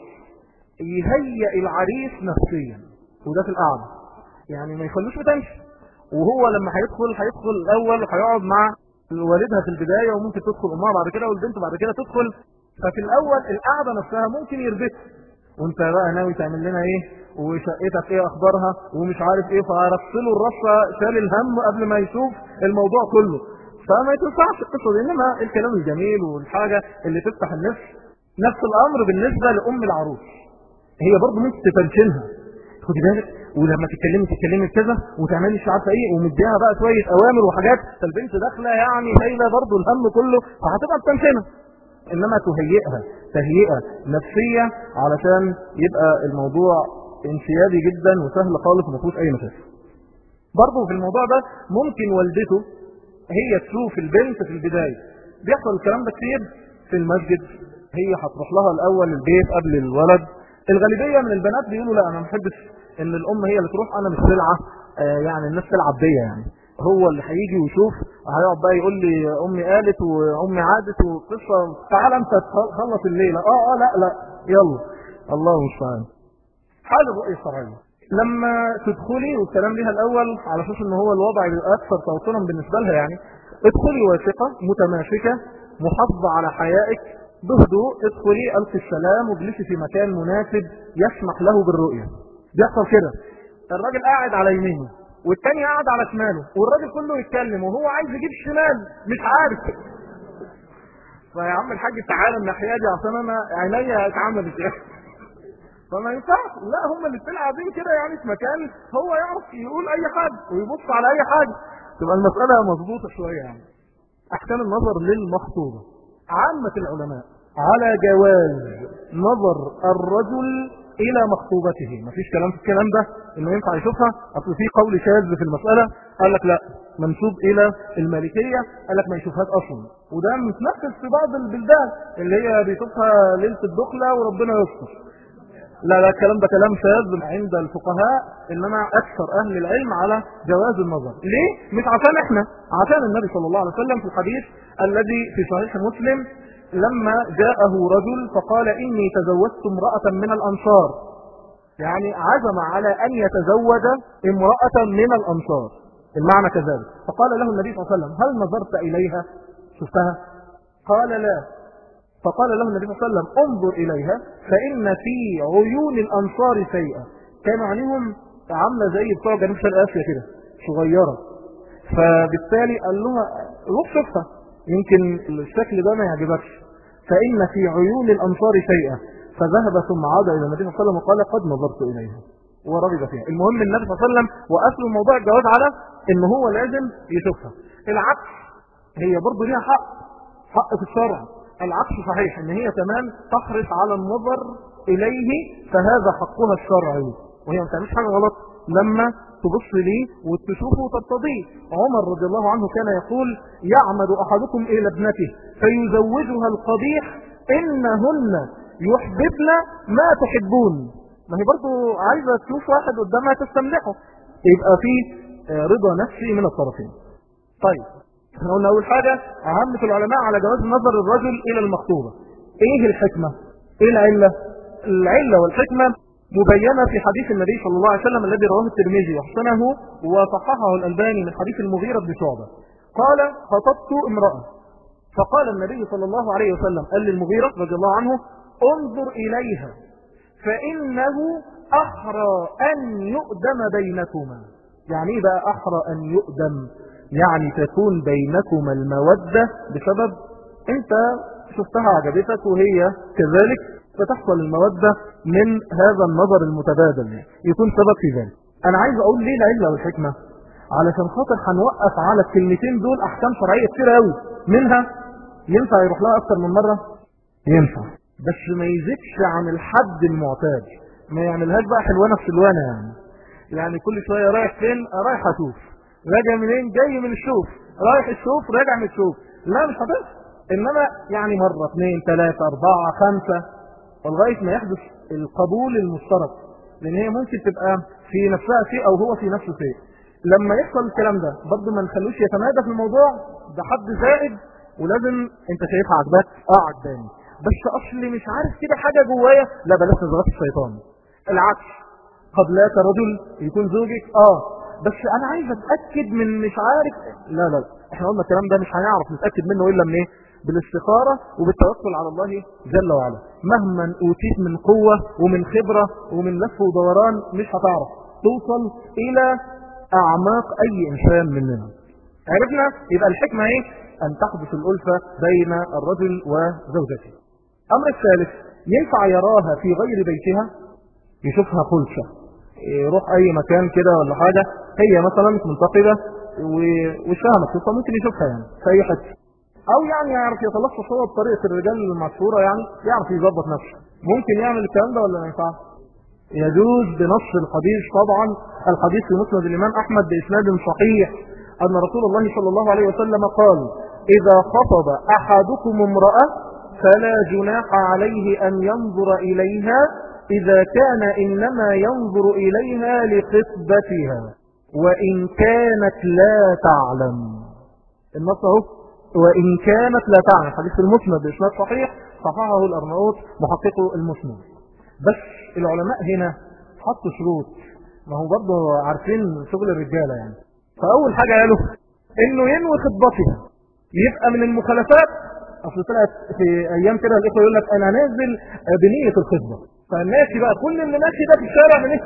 يهيئ العريس نفسيا وده في القعدة يعني ما يخلوش بتمشي وهو لما هيدخل هيدخل الاول هيقعد مع والدها في البداية وممكن تدخل امها بعد كده والبنت بعد كده تدخل ففي الاول القعدة نفسها ممكن يربكها وانت بقى ناوي تعمل لنا ايه وشقتك ايه اخبارها ومش عارف ايه فرسله الرصة شال الهم قبل ما يشوف الموضوع كله فما يتنفعش القصة دي انما الكلام الجميل والحاجة اللي تفتح النفس نفس الامر بالنسبة لام العروس هي برضه ممكن تتنشنها خدي بالك ولما تتكلمي تتكلمي بكذا وتعملي مش عارفه ايه ومديها بقى شويه اوامر وحاجات فالبنت داخله يعني شايله برضه الهم كله فهتبقى بتنشنها انما تهيئها تهيئة نفسية علشان يبقى الموضوع انسيابي جدا وسهل خالص وما فيهوش اي مشاكل برضه في الموضوع ده ممكن والدته هي تشوف البنت في البداية بيحصل الكلام ده كتير في المسجد هي هتروح لها الاول البيت قبل الولد الغالبية من البنات بيقولوا لا انا ما بحبش ان الام هي اللي تروح انا مش سلعة آه يعني الناس تلعب بيا يعني هو اللي هيجي ويشوف هيقعد بقى يقول لي امي قالت وامي عادت وقصه تعال انت تخلص الليله اه اه لا لا يلا الله المستعان هذا الرؤيه الشرعيه لما تدخلي والكلام ليها الاول على اساس ان هو الوضع الاكثر توترا بالنسبه لها يعني ادخلي واثقه متماسكه محافظه على حيائك بهدوء ادخلي القي السلام واجلسي في مكان مناسب يسمح له بالرؤيه بيحصل كده الراجل قاعد على يمينه والتاني قاعد على شماله والراجل كله يتكلم وهو عايز يجيب الشمال مش عارف فيا عم الحاج تعالى الناحيه دي عشان انا عينيا اتعملت فما ينفعش لا هم الاثنين قاعدين كده يعني في مكان هو يعرف يقول اي حاجه ويبص على اي حاجه تبقى المساله مظبوطه شويه يعني احكام النظر للمخطوبه عامه العلماء على جواز نظر الرجل الى مخطوبته مفيش كلام في الكلام ده انه ينفع يشوفها اصل في قول شاذ في المساله قال لك لا منسوب الى المالكيه قال لك ما يشوفهاش اصلا وده متنفذ في بعض البلدان اللي هي بيشوفها ليله الدخله وربنا يستر لا لا الكلام ده كلام شاذ عند الفقهاء انما اكثر اهل العلم على جواز النظر ليه مش عشان احنا عشان النبي صلى الله عليه وسلم في الحديث الذي في صحيح مسلم لما جاءه رجل فقال إني تزوجت امرأة من الأنصار يعني عزم على أن يتزوج امرأة من الأنصار المعنى كذلك فقال له النبي صلى الله عليه وسلم هل نظرت إليها شفتها قال لا فقال له النبي صلى الله عليه وسلم انظر إليها فإن في عيون الأنصار شيئا كانوا عليهم عاملة زي بتوع جنوب شرق آسيا كده صغيرة فبالتالي قال لها روح شوفها يمكن الشكل ده ما يعجبكش فإن في عيون الأنصار شيئا فذهب ثم عاد إلى النبي صلى الله عليه وسلم وقال قد نظرت إليها ورغب فيها المهم النبي صلى الله عليه وسلم وقف له موضوع الجواز على ان هو لازم يشوفها العكس هي برضه ليها حق حق في الشرع العكس صحيح ان هي كمان تحرص على النظر اليه فهذا حقها الشرعي وهي ما تعملش حاجه غلط لما تبص ليه وتشوفه وترتضيه عمر رضي الله عنه كان يقول يعمد احدكم الى ابنته فيزوجها القبيح انهن يحببن ما تحبون ما هي برضو عايزة تشوف واحد قدامها تستملحه يبقى في رضا نفسي من الطرفين طيب احنا قلنا اول حاجة عامة العلماء على جواز نظر الرجل الى المخطوبة ايه الحكمة ايه العلة العلة والحكمة مبينة في حديث النبي صلى الله عليه وسلم الذي رواه الترمذي وحسنه وصححه الألباني من حديث المغيرة بن شعبة قال خطبت امرأة فقال النبي صلى الله عليه وسلم قال للمغيرة رضي الله عنه انظر إليها فإنه أحرى أن يؤدم بينكما يعني ايه بقى أحرى أن يؤدم يعني تكون بينكما المودة بسبب انت شفتها عجبتك وهي كذلك فتحصل المودة من هذا النظر المتبادل يكون سبب في ذلك انا عايز اقول ليه العلة والحكمة علشان خاطر هنوقف على الكلمتين دول احكام شرعية كتير قوي منها ينفع يروح لها اكتر من مرة ينفع بس ما يزيدش عن الحد المعتاد ما يعملهاش بقى حلوانة في سلوانة يعني يعني كل شوية رايح فين رايح اشوف راجع منين جاي من الشوف رايح الشوف راجع من الشوف لا مش هتحصل انما يعني مرة اثنين ثلاثة اربعة خمسة لغاية ما يحدث القبول المشترك لان هي ممكن تبقى في نفسها شيء او هو في نفسه شيء لما يحصل الكلام ده برضه ما نخلوش يتمادى في الموضوع ده حد زائد ولازم انت شايفها عجبك اه عجباني بس اصلي مش عارف كده حاجة جوايا لا بلاش نزغط الشيطان العكس قد لا رجل يكون زوجك اه بس انا عايز اتأكد من مش عارف لا لا لا احنا قلنا الكلام ده مش هنعرف نتأكد منه الا من ايه بالاستخارة وبالتوكل على الله جل وعلا مهما اوتيت من قوة ومن خبرة ومن لف ودوران مش هتعرف توصل الى اعماق اي انسان مننا عرفنا يبقى الحكمة ايه ان تحدث الالفة بين الرجل وزوجته امر الثالث ينفع يراها في غير بيتها يشوفها خلشة يروح اي مكان كده ولا حاجة هي مثلا منتقدة وشها مكتوبة ممكن يشوفها يعني في اي حته او يعني يعرف يتلصص هو بطريقة الرجال المشهورة يعني يعرف يظبط نفسه ممكن يعمل الكلام ده ولا ما ينفعش يجوز بنص الحديث طبعا الحديث في مسند الامام احمد باسناد صحيح ان رسول الله صلى الله عليه وسلم قال اذا خطب احدكم امرأة فلا جناح عليه ان ينظر اليها اذا كان انما ينظر اليها لخطبتها وان كانت لا تعلم النص اهو وإن كانت لا تعلم حديث المسند بإسناد صحيح صححه الأرناؤوط محققه المسند بس العلماء هنا حطوا شروط ما هو برضه عارفين شغل الرجالة يعني فأول حاجة قالوا إنه ينوي خطبتها يبقى من المخالفات أصل طلعت في أيام كده الإخوة يقول لك أنا نازل بنية الخطبة فالناشي بقى كل اللي ماشي ده في الشارع من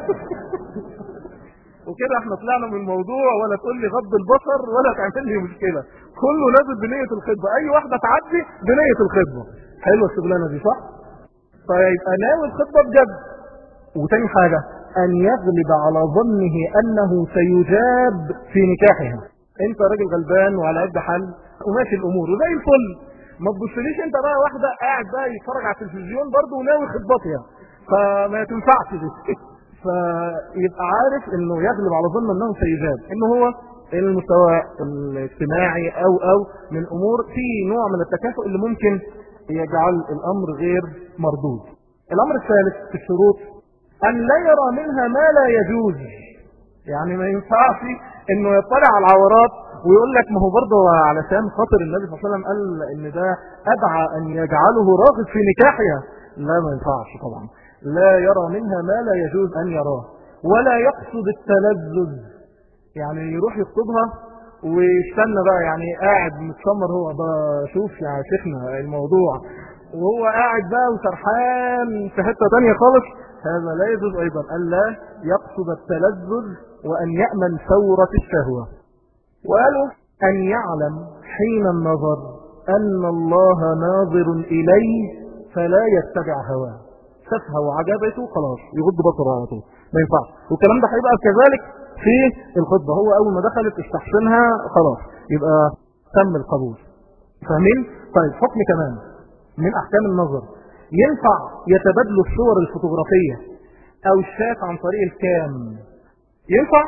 وكده احنا طلعنا من الموضوع ولا تقول لي غض البصر ولا تعمل لي مشكلة كله نازل بنية الخطبة اي واحدة تعدي بنية الخطبة حلوة الشغلانة دي صح فيبقى ناوي الخطبة بجد وتاني حاجة ان يغلب على ظنه انه سيجاب في نكاحها انت راجل غلبان وعلى قد حل وماشي الامور وزي الفل ما تبصليش انت بقى واحدة قاعد بقى يتفرج على التلفزيون برضه وناوي خطبتها فما تنفعش دي فيبقى عارف انه يغلب على ظن انه سيجاب انه هو المستوى الاجتماعي او او من امور في نوع من التكافؤ اللي ممكن يجعل الامر غير مردود الامر الثالث في الشروط ان لا يرى منها ما لا يجوز يعني ما ينفعش انه يطلع على العورات ويقول لك ما هو برضه علشان خاطر النبي صلى الله عليه وسلم قال ان ده ادعى ان يجعله راغب في نكاحها لا ما ينفعش طبعا لا يرى منها ما لا يجوز أن يراه ولا يقصد التلذذ يعني يروح يخطبها ويستنى بقى يعني قاعد متسمر هو بشوف يا شيخنا الموضوع وهو قاعد بقى وسرحان في حتة تانية خالص هذا لا يجوز أيضا أن لا يقصد التلذذ وأن يأمن ثورة الشهوة وقالوا أن يعلم حين النظر أن الله ناظر إليه فلا يتبع هواه شافها وعجبته خلاص يغض بصره على طول ما ينفعش والكلام ده هيبقى كذلك في الخطبة هو أول ما دخلت استحسنها خلاص يبقى تم القبول فاهمين؟ طيب حكم كمان من أحكام النظر ينفع يتبادلوا الصور الفوتوغرافية أو الشات عن طريق الكام ينفع؟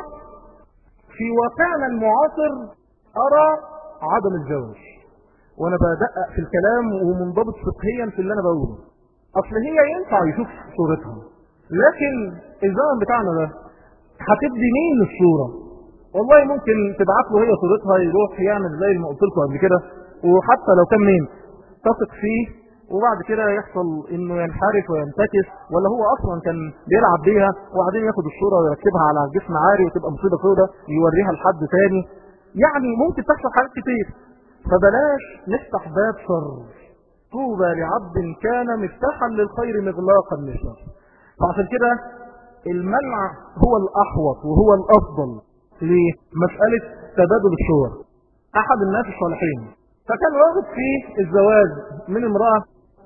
في واقعنا المعاصر أرى عدم الجواز وأنا بدقق في الكلام ومنضبط فقهيا في اللي أنا بقوله أصل هي ينفع يشوف صورتها لكن الزمن بتاعنا ده هتدي مين الصورة والله ممكن تبعت له هي صورتها يروح يعمل زي ما قلت لكم قبل كده وحتى لو كان مين تثق فيه وبعد كده يحصل انه ينحرف وينتكس ولا هو اصلا كان بيلعب بيها وبعدين ياخد الصوره ويركبها على جسم عاري وتبقى مصيبه سوداء يوريها لحد تاني يعني ممكن تحصل حاجات كتير فبلاش نفتح باب شر طوبى لعبد كان مفتاحا للخير مغلاقا للشر فعشان كده المنع هو الأحوط وهو الأفضل لمسألة تبادل الصور أحد الناس الصالحين فكان راغب في الزواج من امرأة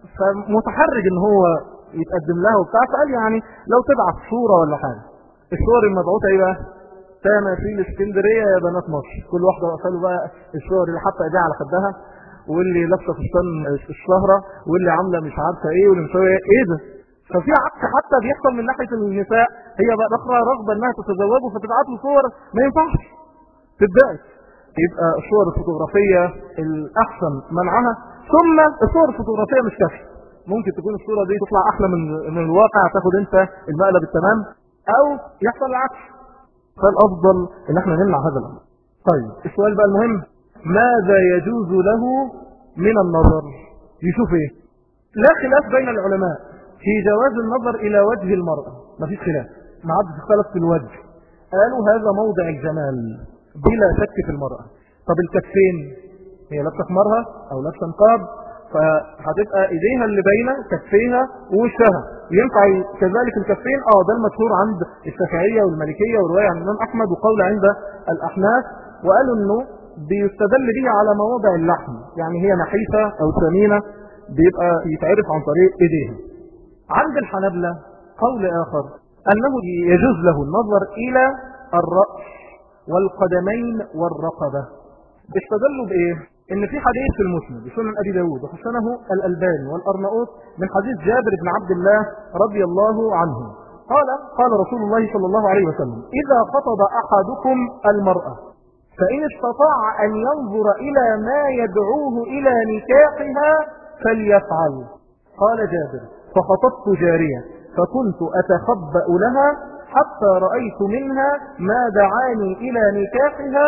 فمتحرج ان هو يتقدم لها وبتاع فقال يعني لو تبعت صورة ولا حاجة الصور المبعوثة ايه بقى تماثيل اسكندرية يا بنات مصر كل واحدة قالوا بقى الصور اللي حاطه ايديها على خدها واللي لابسه فستان الشهرة واللي عاملة مش عارفة ايه واللي مسوية ايه ايه ده ففي عكس حتى بيحصل من ناحية النساء هي بقى اخرى رغبة انها تتزوجوا فتبعت له صور ما ينفعش تبدأت يبقى الصور الفوتوغرافية الأحسن منعها ثم الصور الفوتوغرافية مش كافية ممكن تكون الصورة دي تطلع أحلى من من الواقع تاخد أنت المقلب التمام أو يحصل العكس فالأفضل إن احنا نمنع هذا الأمر طيب السؤال بقى المهم ماذا يجوز له من النظر يشوف ايه لا خلاف بين العلماء في جواز النظر إلى وجه المرأة ما فيش خلاف ما عادش اختلف في الوجه قالوا هذا موضع الجمال بلا شك في المرأة طب الكفين هي لابسه خمارها او لابسه نقاب فهتبقى ايديها اللي باينه كفيها ووشها ينفع كذلك الكفين اه ده المشهور عند الشافعيه والمالكيه وروايه عن الامام احمد وقول عند الاحناف وقالوا انه بيستدل به على مواضع اللحم يعني هي نحيفه او ثمينه بيبقى يتعرف عن طريق ايديها عند الحنابلة قول اخر انه يجوز له النظر الى الرأس والقدمين والرقبة استدلوا بايه ان في حديث في المسند بسنن ابي داود وحسنه الالباني والارناؤوط من حديث جابر بن عبد الله رضي الله عنه قال قال رسول الله صلى الله عليه وسلم اذا خطب احدكم المرأة فان استطاع ان ينظر الى ما يدعوه الى نكاحها فليفعل قال جابر فخطبت جارية فكنت اتخبأ لها حتى رأيت منها ما دعاني الى نكاحها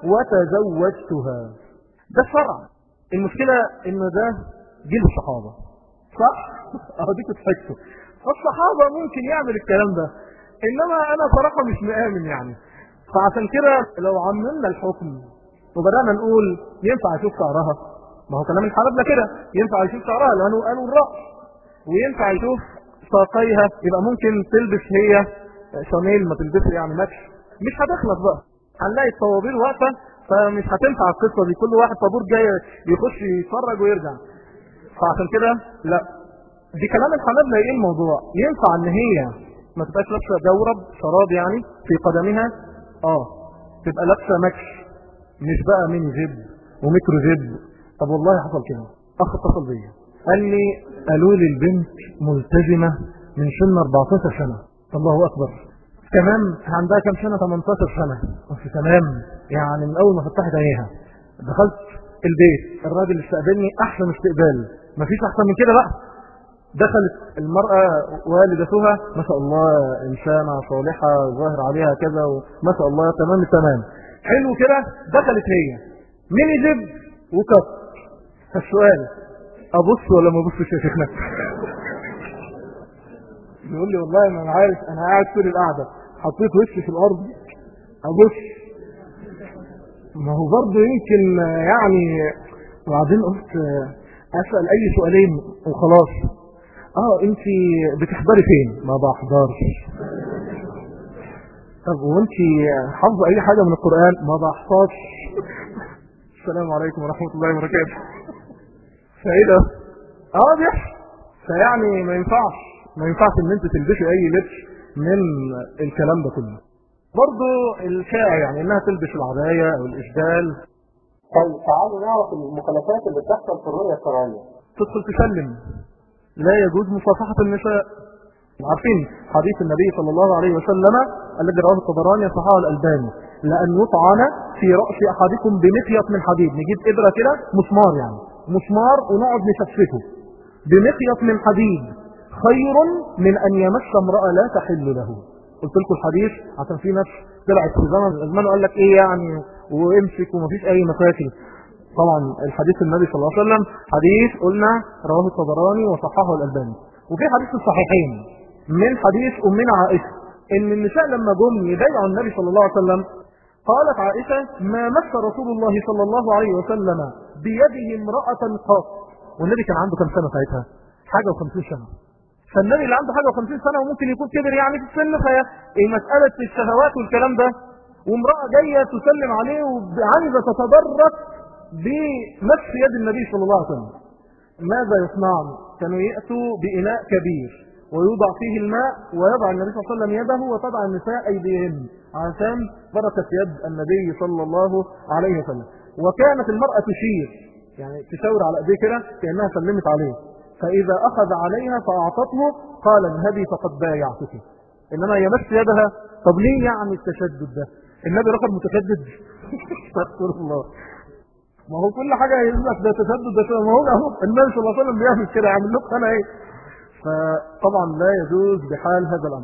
وتزوجتها ده شرع المشكلة ان ده جيل الصحابة صح؟ اه دي تضحكوا فالصحابة ممكن يعمل الكلام ده انما انا صراحة مش مآمن يعني فعشان كده لو عملنا الحكم وبدأنا نقول ينفع اشوف شعرها ما هو كلام الحنابلة كده ينفع يشوف شعرها لانه قالوا الرأس وينفع يشوف ساقيها يبقى ممكن تلبس هي شاميل ما تلبسش يعني ماتش مش هتخلص بقى هنلاقي الطوابير واقفه فمش هتنفع القصه دي كل واحد طابور جاي يخش يتفرج ويرجع فعشان كده لا دي كلام الحنابلة ايه الموضوع ينفع ان هي ما تبقاش لابسه جورب شراب يعني في قدمها اه تبقى لابسه مكش مش بقى ميني جيب وميكرو جيب طب والله حصل كده اخ اتصل بيا قال لي قالوا لي البنت ملتزمه من سن 14 سنه الله اكبر كمان عندها كم سنة 18 سنة بس تمام يعني من اول ما فتحت عينيها دخلت البيت الراجل استقبلني احسن استقبال مفيش احسن من كده بقى دخلت المرأة والدتها ما شاء الله انسانة صالحة ظاهر عليها كذا وما شاء الله تمام التمام حلو كده دخلت هي ميني جيب وكف فالسؤال ابص ولا ما ابصش يا شيخنا يقول لي والله ما انا عارف انا قاعد طول القعده حطيت وشي في الارض ابص ما هو برضه يمكن يعني وبعدين قلت اسال اي سؤالين وخلاص اه انت بتحضري فين ما بحضرش طب وانت حافظه اي حاجه من القران ما بحفظش السلام عليكم ورحمه الله وبركاته فايه ده اه بيحصل فيعني ما ينفعش ما ينفعش ان انت تلبسي اي لبس من الكلام ده كله برضه الشائع يعني انها تلبس العبايه او الاشدال طيب تعالوا نعرف المخالفات اللي بتحصل في الرؤية الشرعية تدخل تسلم لا يجوز مصافحة النساء عارفين حديث النبي صلى الله عليه وسلم الذي رواه الطبراني صححه الألباني لأن يطعن في رأس أحدكم بمخيط من حديد نجيب إبرة كده مسمار يعني مسمار ونقعد نشفته بمخيط من حديد خير من أن يمس امرأة لا تحل له قلت لكم الحديث عشان في ناس طلعت في زمن الأزمان وقال لك إيه يعني وامسك ومفيش أي مشاكل طبعا الحديث النبي صلى الله عليه وسلم حديث قلنا رواه الطبراني وصححه الألباني وفي حديث الصحيحين من حديث أمنا عائشة إن النساء لما جم يبايعوا النبي صلى الله عليه وسلم قالت عائشة ما مس رسول الله صلى الله عليه وسلم بيده امرأة قط والنبي كان عنده كم سنة ساعتها حاجة وخمسين سنة فالنبي اللي عنده حاجة وخمسين سنة وممكن يكون كبر يعني في السن فهي مسألة الشهوات والكلام ده وامرأة جاية تسلم عليه وعايزة تتبرك بمس يد النبي صلى الله عليه وسلم ماذا يصنعون كانوا يأتوا بإناء كبير ويوضع فيه الماء ويضع النبي صلى الله عليه وسلم يده وتضع النساء أيديهن عشان بركة يد النبي صلى الله عليه وسلم وكانت المرأة تشير يعني تشاور على ايديه كده كأنها سلمت عليه فإذا أخذ عليها فأعطته قال اذهبي فقد بايعتك إنما يمس يدها طب ليه يعني التشدد ده النبي رقم متشدد استغفر الله ما هو كل حاجة يقول لك ده تشدد ده ما هو اهو النبي صلى الله عليه وسلم بيعمل كده يعمل لكم انا ايه فطبعا لا يجوز بحال هذا الامر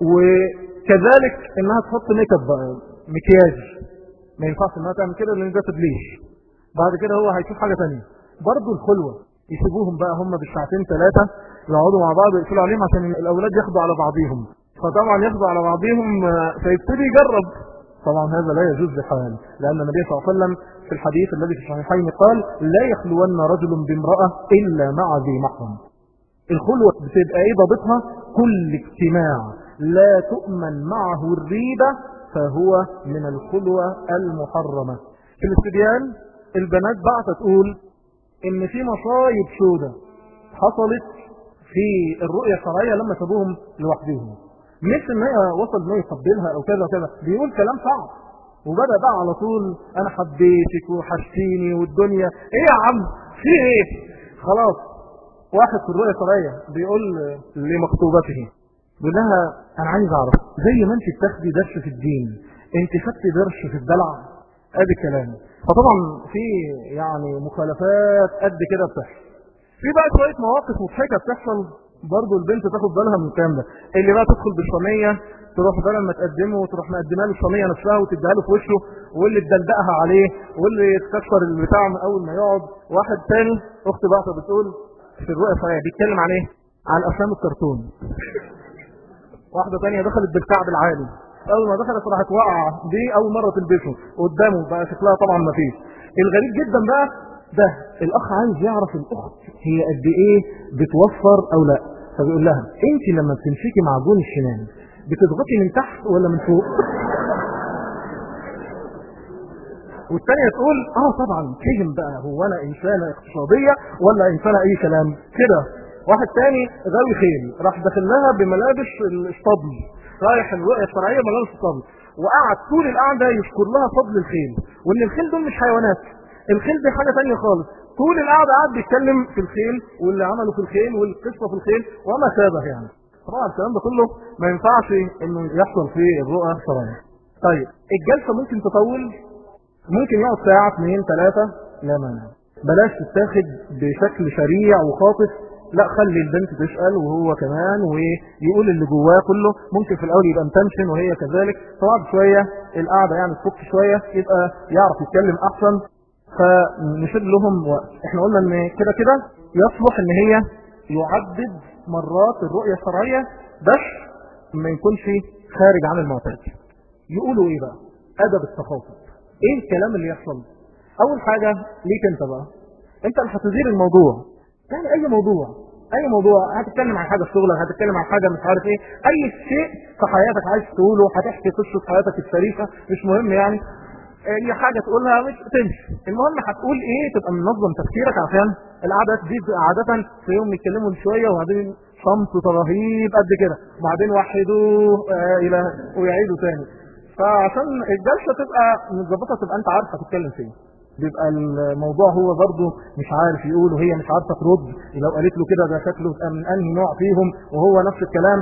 وكذلك انها تحط ميك اب بقى مكياج ما ينفعش انها تعمل كده لان ده تبليش بعد كده هو هيشوف حاجه ثانيه برضه الخلوه يسيبوهم بقى هم بالساعتين ثلاثه يقعدوا مع بعض ويقفلوا عليهم عشان الاولاد ياخدوا على بعضيهم فطبعا ياخدوا على بعضيهم فيبتدي يجرب طبعا هذا لا يجوز بحال لأن النبي صلى الله عليه وسلم في الحديث الذي في الصحيحين قال لا يخلون رجل بامرأة إلا مع ذي محرم الخلوة بتبقى ايه ضابطها كل اجتماع لا تؤمن معه الريبة فهو من الخلوة المحرمة في الاستبيان البنات بعثة تقول ان في مصايب سودة حصلت في الرؤية الشرعية لما سابوهم لوحدهم مش ان هي وصل انه يقبلها او كذا وكذا بيقول كلام صعب وبدأ بقى على طول انا حبيتك وحشتيني والدنيا ايه يا عم في ايه خلاص واحد في الرؤية الشرعية بيقول لمخطوبته بيقول لها انا عايز اعرف زي ما انت بتاخدي درس في الدين انت خدتي درس في الدلع ادي كلام فطبعا في يعني مخالفات قد كده بتحصل في بقى شوية مواقف مضحكة بتحصل برضه البنت تاخد بالها من الكلام ده اللي بقى تدخل بالصينيه تروح بدل ما تقدمه وتروح مقدمها له الصينيه نفسها وتديها له في وشه واللي تدلدقها عليه واللي تكسر البتاع من اول ما يقعد واحد تاني اخت بعثه بتقول في الرؤيه الصحيحه بيتكلم عن ايه؟ عن افلام الكرتون واحده تانية دخلت بالكعب العالي اول ما دخلت راحت واقعه دي اول مره تلبسه قدامه بقى شكلها طبعا ما فيش الغريب جدا بقى ده الاخ عايز يعرف الاخت هي قد ايه بتوفر او لا فبيقول لها انت لما بتمسكي معجون السنان بتضغطي من تحت ولا من فوق والثانيه تقول اه طبعا فهم بقى هو انا انسانه اقتصاديه ولا انسانه اي كلام كده واحد تاني غاوي خيل راح داخل لها بملابس الاسطبل رايح الرؤيه الشرعيه ملابس الاسطبل وقعد طول القعده يذكر لها فضل الخيل وان الخيل دول مش حيوانات الخيل دي حاجه ثانيه خالص طول القعده قاعد بيتكلم في الخيل واللي عمله في الخيل والقصه في الخيل وما شابه يعني طبعا الكلام ده كله ما ينفعش انه يحصل في الرؤى الشرعيه طيب الجلسه ممكن تطول ممكن يقعد ساعه اثنين ثلاثه لا مانع بلاش تتاخد بشكل سريع وخاطف لا خلي البنت تسأل وهو كمان ويقول اللي جواه كله ممكن في الأول يبقى متنشن وهي كذلك طبعا شوية القعدة يعني تفك شوية يبقى يعرف يتكلم أحسن فنشد لهم وقت احنا قلنا ان كده كده يصلح ان هي يعدد مرات الرؤية الشرعية بس ما يكونش خارج عن المعتاد يقولوا ايه بقى ادب التخاطب ايه الكلام اللي يحصل اول حاجة ليك انت بقى انت اللي هتدير الموضوع يعني اي موضوع اي موضوع هتتكلم عن حاجه في شغلك هتتكلم عن حاجه مش عارف ايه اي شيء في حياتك عايز تقوله هتحكي قصه حياتك الشريفه مش مهم يعني اي حاجه تقولها مش تمشي المهم هتقول ايه تبقى منظم تفكيرك عشان القعده دي عاده في يوم يتكلموا شويه وبعدين صمت رهيب قد كده وبعدين وحدوه آه الى ويعيدوا تاني فعشان الجلسه تبقى متظبطه تبقى انت عارف هتتكلم فين بيبقى الموضوع هو برضه مش عارف يقول وهي مش عارفه ترد لو قالت له كده ده شكله من انهي نوع فيهم وهو نفس الكلام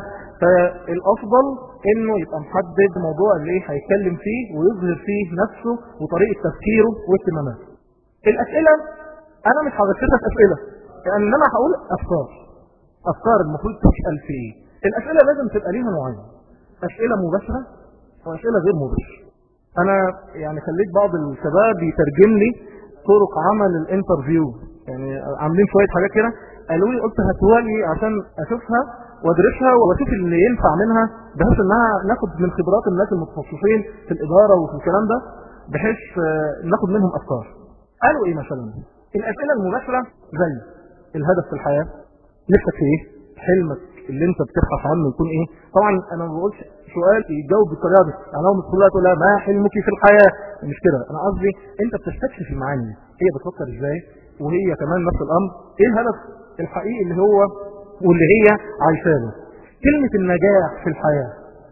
فالافضل انه يبقى محدد موضوع اللي هيتكلم فيه ويظهر فيه نفسه وطريقه تفكيره واهتماماته. الاسئله انا مش هغششك اسئله انما هقول افكار افكار المفروض تسال فيه الاسئله لازم تبقى ليها نوعين اسئله مباشره واسئله غير مباشره انا يعني خليت بعض الشباب يترجم لي طرق عمل الانترفيو يعني عاملين شويه حاجات كده قالوا لي قلت هاتوها لي عشان اشوفها وادرسها واشوف اللي ينفع منها بحيث انها ناخد من خبرات الناس المتخصصين في الاداره وفي الكلام ده بحيث ناخد منهم افكار قالوا ايه مثلا الاسئله المباشره زي الهدف في الحياه نفسك في ايه حلمك اللي انت بتبحث عنه يكون ايه طبعا انا ما بقولش سؤال يجاوب بالطريقه دي يعني هو مش كلها تقول لها ما حلمك في الحياه مش كده انا قصدي انت بتستكشف المعاني هي بتفكر ازاي وهي كمان نفس الامر ايه الهدف الحقيقي اللي هو واللي هي عايشاه كلمه النجاح في الحياه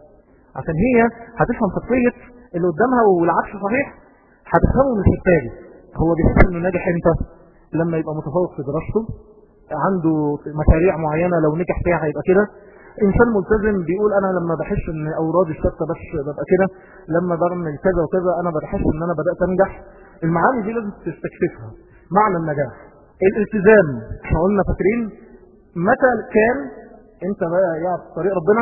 عشان هي هتفهم شخصيه اللي قدامها والعكس صحيح هتفهمه من الحته دي هو بيحس انه ناجح امتى لما يبقى متفوق في دراسته عنده مشاريع معينه لو نجح فيها هيبقى كده انسان ملتزم بيقول انا لما بحس ان اورادي الثابته بس ببقى كده لما بعمل كذا وكذا انا بحس ان انا بدات انجح المعاني دي لازم تستكشفها معنى النجاح الالتزام احنا قلنا فاكرين متى كان انت بقى يا طريق ربنا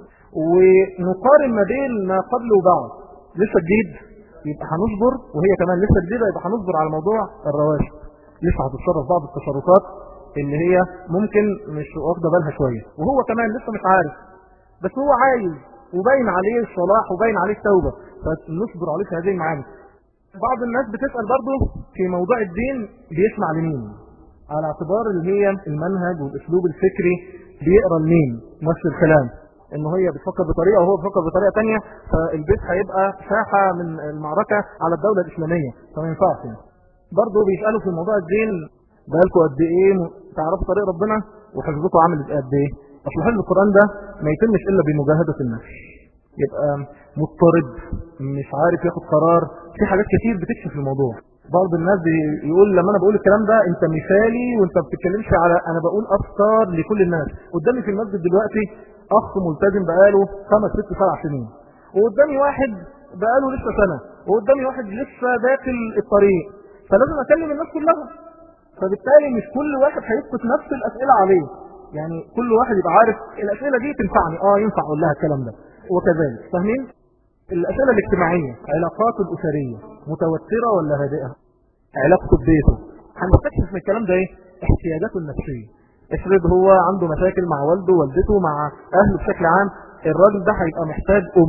ونقارن ما بين ما قبل وبعد لسه جديد يبقى هنصبر وهي كمان لسه جديده يبقى هنصبر على موضوع الرواتب لسه هتتصرف بعض التصرفات اللي هي ممكن مش واخده بالها شويه وهو كمان لسه مش عارف بس هو عايز وباين عليه الصلاح وباين عليه التوبه فنصبر عليه في هذه المعاني بعض الناس بتسال برضه في موضوع الدين بيسمع لمين على اعتبار اللي هي المنهج والاسلوب الفكري بيقرا لمين نفس الكلام ان هي بتفكر بطريقه وهو بيفكر بطريقه ثانيه فالبيت هيبقى ساحه من المعركه على الدوله الاسلاميه فما ينفعش يعني. برضه بيسالوا في موضوع الدين بقالكم قد ايه تعرفوا طريق ربنا وحفظكم عامل قد ايه اصل حفظ القران ده ما يتمش الا بمجاهده النفس يبقى مضطرب مش عارف ياخد قرار في حاجات كتير بتكشف الموضوع بعض الناس يقول لما انا بقول الكلام ده انت مثالي وانت ما بتتكلمش على انا بقول افكار لكل الناس قدامي في المسجد دلوقتي اخ ملتزم بقاله خمس ست سبع سنين وقدامي واحد بقاله لسه سنه وقدامي واحد لسه داخل الطريق فلازم اكلم الناس كلها فبالتالي مش كل واحد هيسقط نفس الاسئله عليه يعني كل واحد يبقى عارف الاسئله دي تنفعني اه ينفع اقول لها الكلام ده وكذلك فاهمين الاسئله الاجتماعيه علاقاته الاسريه متوتره ولا هادئه علاقته ببيته هنستكشف من الكلام ده ايه احتياجاته النفسيه افرض هو عنده مشاكل مع والده ووالدته مع اهله بشكل عام الراجل ده هيبقى محتاج ام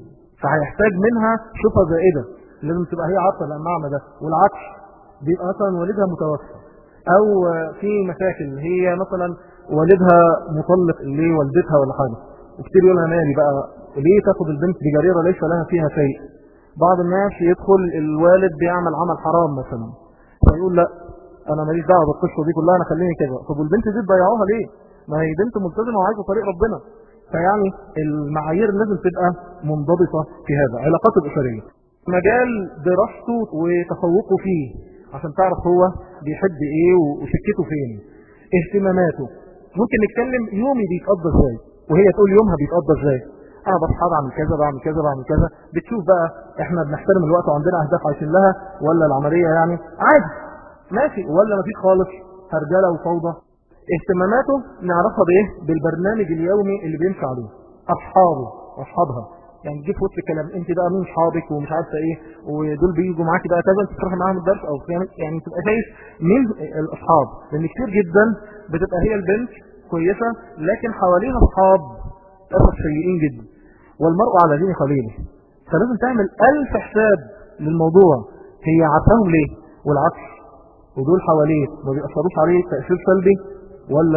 فهيحتاج منها صفه زائده لازم تبقى هي عارفه المعنى ده والعكس بيبقى مثلا والدها متوفى او في مشاكل هي مثلا والدها مطلق لوالدتها ولا حاجه وكتير يقول انا مالي بقى ليه تاخد البنت دي جريره ليس لها فيها شيء بعض الناس يدخل الوالد بيعمل عمل حرام مثلا فيقول لا انا ماليش دعوه بالقصه دي كلها انا خليني كده طب والبنت دي تضيعوها ليه ما هي بنت ملتزمه وعايزه طريق ربنا فيعني المعايير لازم تبقى منضبطه في هذا علاقات الاسريه مجال دراسته وتفوقه فيه عشان تعرف هو بيحب ايه وسكته فين اهتماماته ممكن نتكلم يومي بيتقضى ازاي وهي تقول يومها بيتقضى ازاي انا بصحى بعمل كذا بعمل كذا بعمل كذا بتشوف بقى احنا بنحترم الوقت وعندنا اهداف عايشين لها ولا العمليه يعني عادي ماشي ولا مفيش خالص هرجله وفوضى اهتماماته نعرفها بايه بالبرنامج اليومي اللي بيمشي عليه اصحابه واصحابها يعني تجيب في وسط الكلام انت بقى مين اصحابك ومش عارفه ايه ودول بيجوا معاكي بقى كذا انت تروحي معاهم الدرس او يعني تبقى شايف مين الاصحاب لان كتير جدا بتبقى هي البنت كويسه لكن حواليها اصحاب اصحاب سيئين جدا والمرء على دين خليله فلازم تعمل ألف حساب للموضوع هي عارفاهم ليه والعكس ودول حواليه ما بيأثروش عليه تأثير سلبي ولا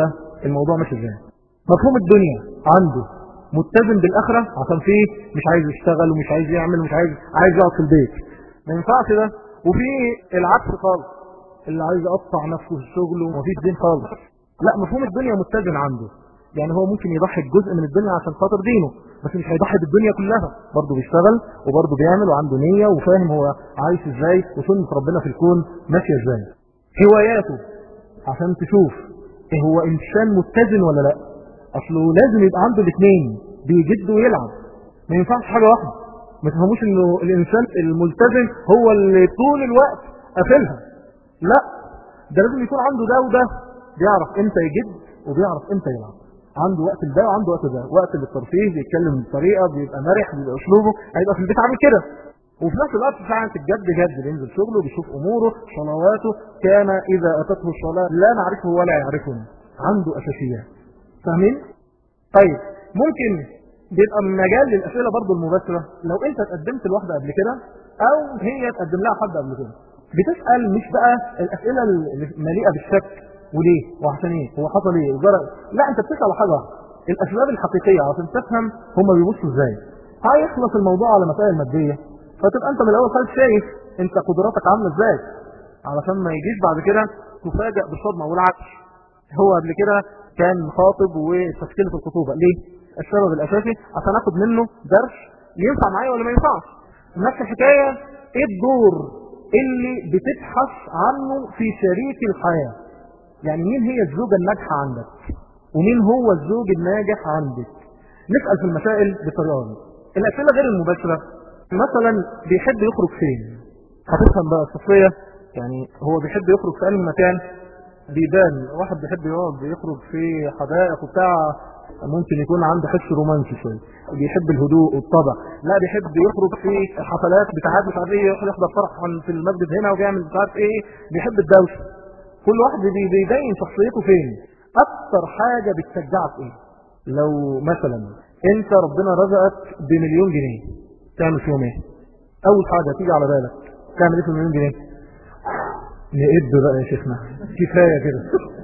الموضوع ماشي ازاي مفهوم الدنيا عنده متزن بالاخره عشان فيه مش عايز يشتغل ومش عايز يعمل ومش عايز عايز يقعد في البيت ما ينفعش ده وفي العكس خالص اللي عايز يقطع نفسه في الشغل ومفيش دين خالص لا مفهوم الدنيا متزن عنده يعني هو ممكن يضحي بجزء من الدنيا عشان خاطر دينه بس مش هيضحي بالدنيا كلها برضه بيشتغل وبرضه بيعمل وعنده نية وفاهم هو عايش ازاي وسنة ربنا في الكون ماشية ازاي هواياته عشان تشوف ايه هو انسان متزن ولا لا اصله لازم يبقى عنده الاثنين بيجد ويلعب ما ينفعش حاجة واحدة ما تفهموش انه الانسان الملتزم هو اللي طول الوقت قافلها لا ده لازم يكون عنده ده وده بيعرف امتى يجد وبيعرف امتى يلعب عنده وقت لده وعنده وقت ده وقت للترفيه بيتكلم بطريقه بيبقى مرح بيبقى اسلوبه هيبقى في البيت عامل كده وفي نفس الوقت ساعة الجد جد بينزل شغله بيشوف اموره صلواته كان اذا اتته الصلاه لا نعرفه ولا يعرفنا عنده اساسيات فاهمين طيب ممكن بيبقى من مجال للاسئله برضه المباشره لو انت اتقدمت لواحده قبل كده او هي تقدم لها حد قبل كده بتسال مش بقى الاسئله المليئه بالشك وليه وعشان ايه هو حصل ايه وجرى لا انت بتسال على حاجه الاسباب الحقيقيه عشان تفهم هم بيبصوا ازاي هيخلص الموضوع على مسائل ماديه فتبقى انت من الاول خالص شايف انت قدراتك عامله ازاي علشان ما يجيش بعد كده تفاجئ بالصدمه والعكس هو قبل كده كان خاطب وتشكيله الخطوبه ليه السبب الاساسي عشان اخد منه درس ينفع معايا ولا ما ينفعش نفس الحكايه ايه الدور اللي بتبحث عنه في شريك الحياه يعني مين هي الزوجة الناجحة عندك ومين هو الزوج الناجح عندك نسأل في المسائل بطريقة دي الأسئلة غير المباشرة مثلا بيحب يخرج فين هتفهم بقى الشخصية يعني هو بيحب يخرج في أي مكان بيبان واحد بيحب يقعد يخرج في حدائق وبتاع ممكن يكون عنده حس رومانسي شويه بيحب الهدوء والطبع لا بيحب يخرج في حفلات بتاعات مش عارف ايه يحضر فرح في المسجد هنا وبيعمل مش عارف ايه بيحب الدوشه كل واحد بيبين شخصيته فين اكتر حاجة بتشجعك ايه لو مثلا انت ربنا رزقك بمليون جنيه تعمل فيهم ايه اول حاجة تيجي على بالك تعمل ايه في المليون جنيه نقب بقى يا شيخنا كفاية كده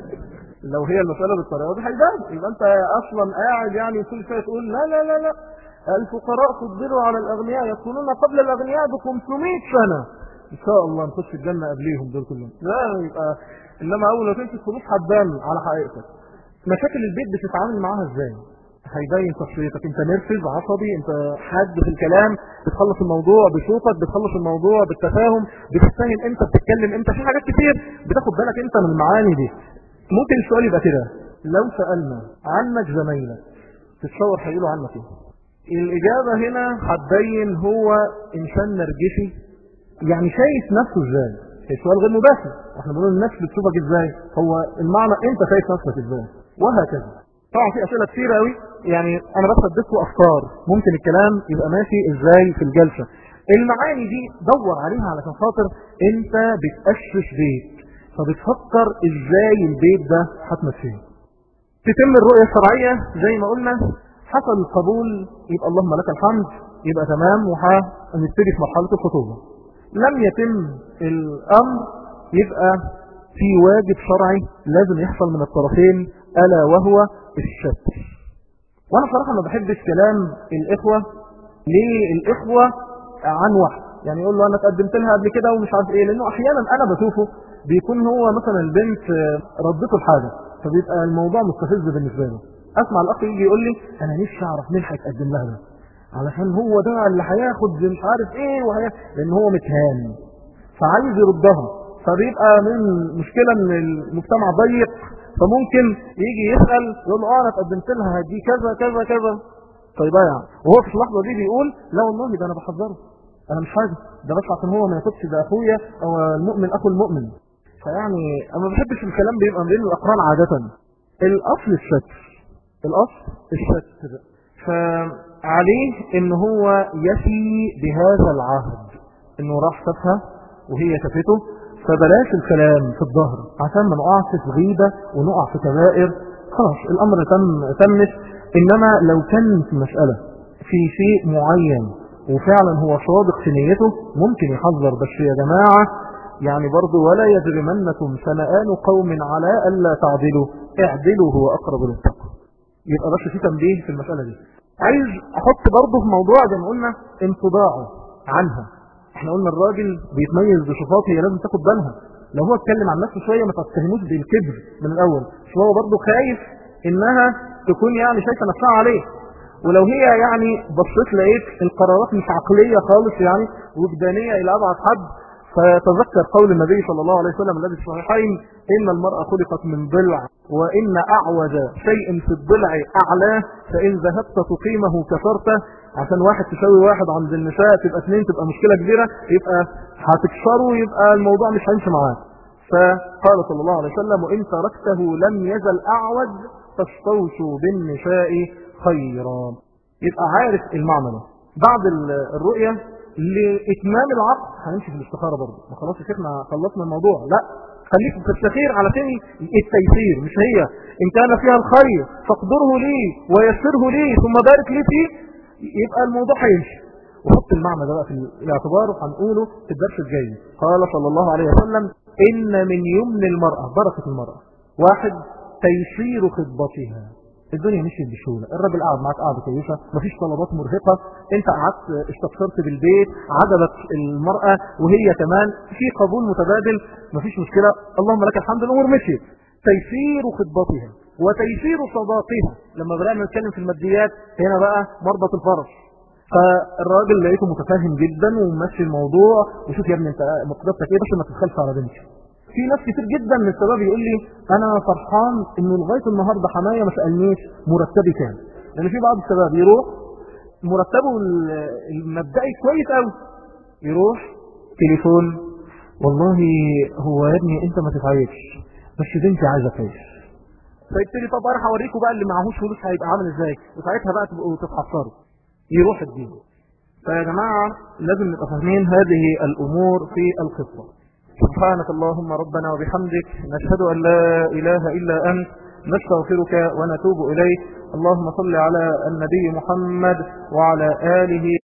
لو هي المسألة بالطريقة دي هيبان يبقى انت اصلا قاعد يعني كل شوية تقول لا لا لا لا الفقراء فضلوا على الاغنياء يكونون قبل الاغنياء ب 500 سنة ان شاء الله نخش الجنة قبليهم دول كلهم لا يبقى انما اول ما تمسك فلوس هتبان على حقيقتك مشاكل البيت بتتعامل معاها ازاي هيبين شخصيتك انت نرفز عصبي انت حاد في الكلام بتخلص الموضوع بصوتك بتخلص الموضوع بالتفاهم بتتفاهم انت بتتكلم انت في حاجات كتير بتاخد بالك انت من المعاني دي ممكن السؤال يبقى كده لو سألنا عنك زمايلك تتصور هيقولوا عنك ايه الاجابة هنا هتبين هو انسان نرجسي يعني شايف نفسه ازاي السؤال غير مباشر احنا بنقول الناس بتشوفك ازاي هو المعنى انت شايف نفسك ازاي وهكذا طبعا في اسئله كتير قوي يعني انا بس اديتكم افكار ممكن الكلام يبقى ماشي ازاي في الجلسه المعاني دي دور عليها علشان خاطر انت بتاسس بيت فبتفكر ازاي البيت ده هتمشيه تتم الرؤيه الشرعيه زي ما قلنا حصل القبول يبقى اللهم لك الحمد يبقى تمام وهنبتدي في مرحله الخطوبه لم يتم الأمر يبقى في واجب شرعي لازم يحصل من الطرفين ألا وهو الشتر وأنا صراحة ما بحبش كلام الإخوة ليه الإخوة عن واحد يعني يقول له أنا تقدمت لها قبل كده ومش عارف إيه لأنه أحيانا أنا بشوفه بيكون هو مثلا البنت ردته الحاجة فبيبقى الموضوع مستفز بالنسبة له أسمع الأخ يجي يقول لي أنا نفسي أعرف مين هيتقدم لها ده علشان هو ده اللي هياخد مش عارف ايه وهي لان هو متهان فعايز يردها فبيبقى من مشكلة ان المجتمع ضيق فممكن يجي يسأل يقول له اه انا اتقدمت لها دي كذا كذا كذا طيب يعني وهو في اللحظة دي بيقول لا والله ده انا بحذره انا مش حاجة ده بس عشان هو ما ياخدش ده اخويا او المؤمن اخو المؤمن فيعني انا ما بحبش الكلام بيبقى بين الاقران عادة الاصل الستر الاصل الستر فعليه ان هو يفي بهذا العهد انه راح شافها وهي شافته فبلاش الكلام في الظهر عشان ما نقعش في غيبة ونقع في كبائر خلاص الامر تم تمت انما لو كان في مسألة في شيء معين وفعلا هو صادق في نيته ممكن يحذر بس يا جماعة يعني برضو ولا يجرمنكم شنآن قوم على ألا تعدلوا اعدلوا هو أقرب للتقوى يبقى بس في تنبيه في المسألة دي عايز أحط برضو في موضوع زي ما قلنا انطباعه عنها احنا قلنا الراجل بيتميز بصفات هي لازم تاخد بالها لو هو اتكلم عن نفسه شوية ما تتهموش بالكبر من الأول شو هو برضو خايف إنها تكون يعني شايفة نفسها عليه ولو هي يعني بصيت لقيت القرارات مش عقلية خالص يعني وجدانية إلى أبعد حد فيتذكر قول النبي صلى الله عليه وسلم الذي في الصحيحين إن المرأة خلقت من ضلع وإن أعوج شيء في الضلع أعلاه فإن ذهبت تقيمه كسرته عشان واحد تساوي واحد عند النساء تبقى اثنين تبقى مشكلة كبيرة يبقى هتكسره يبقى الموضوع مش هيمشي معاه فقال صلى الله عليه وسلم وإن تركته لم يزل أعوج فاستوصوا بالنساء خيرا يبقى عارف المعنى ده بعد الرؤية لإتمام العقد هنمشي في الاستخارة برضه ما خلاص يا شيخنا خلصنا الموضوع لا خليك تستخير علشان التيسير مش هي إن كان فيها الخير فاقدره لي ويسره لي ثم بارك لي فيه يبقى الموضوع هيمشي وحط المعنى ده بقى في الاعتبار وهنقوله في الدرس الجاي قال صلى الله عليه وسلم إن من يمن المرأة بركة المرأة واحد تيسير خطبتها الدنيا مشيت بسهولة الراجل قاعد معاك قاعدة كويسة مفيش طلبات مرهقة انت قعدت استفسرت بالبيت عجبت المرأة وهي كمان في قبول متبادل مفيش مشكلة اللهم لك الحمد الامور مشيت تيسير خطبتها وتيسير صداقها لما بدأنا نتكلم في الماديات هنا بقى مربط الفرس فالراجل لقيته متفاهم جدا وماشي الموضوع وشوف يا ابني انت مقدرتك ايه بس ما تتخلف على بنتي في ناس كتير جدا من الشباب يقول لي انا فرحان انه لغايه النهارده حمايه ما سالنيش مرتبي كام لان في بعض الشباب يروح مرتبه المبدئي كويس قوي يروح تليفون والله هو يا ابني انت ما تتعيش بس بنتي عايزه تعيش فيبتدي طب انا هوريكم بقى اللي معهوش فلوس هيبقى عامل ازاي وساعتها بقى تبقوا تتحصروا يروح الدين فيا جماعه لازم نبقى فاهمين هذه الامور في الخطه سبحانك اللهم ربنا وبحمدك نشهد أن لا إله إلا أنت نستغفرك ونتوب إليك اللهم صل على النبي محمد وعلى آله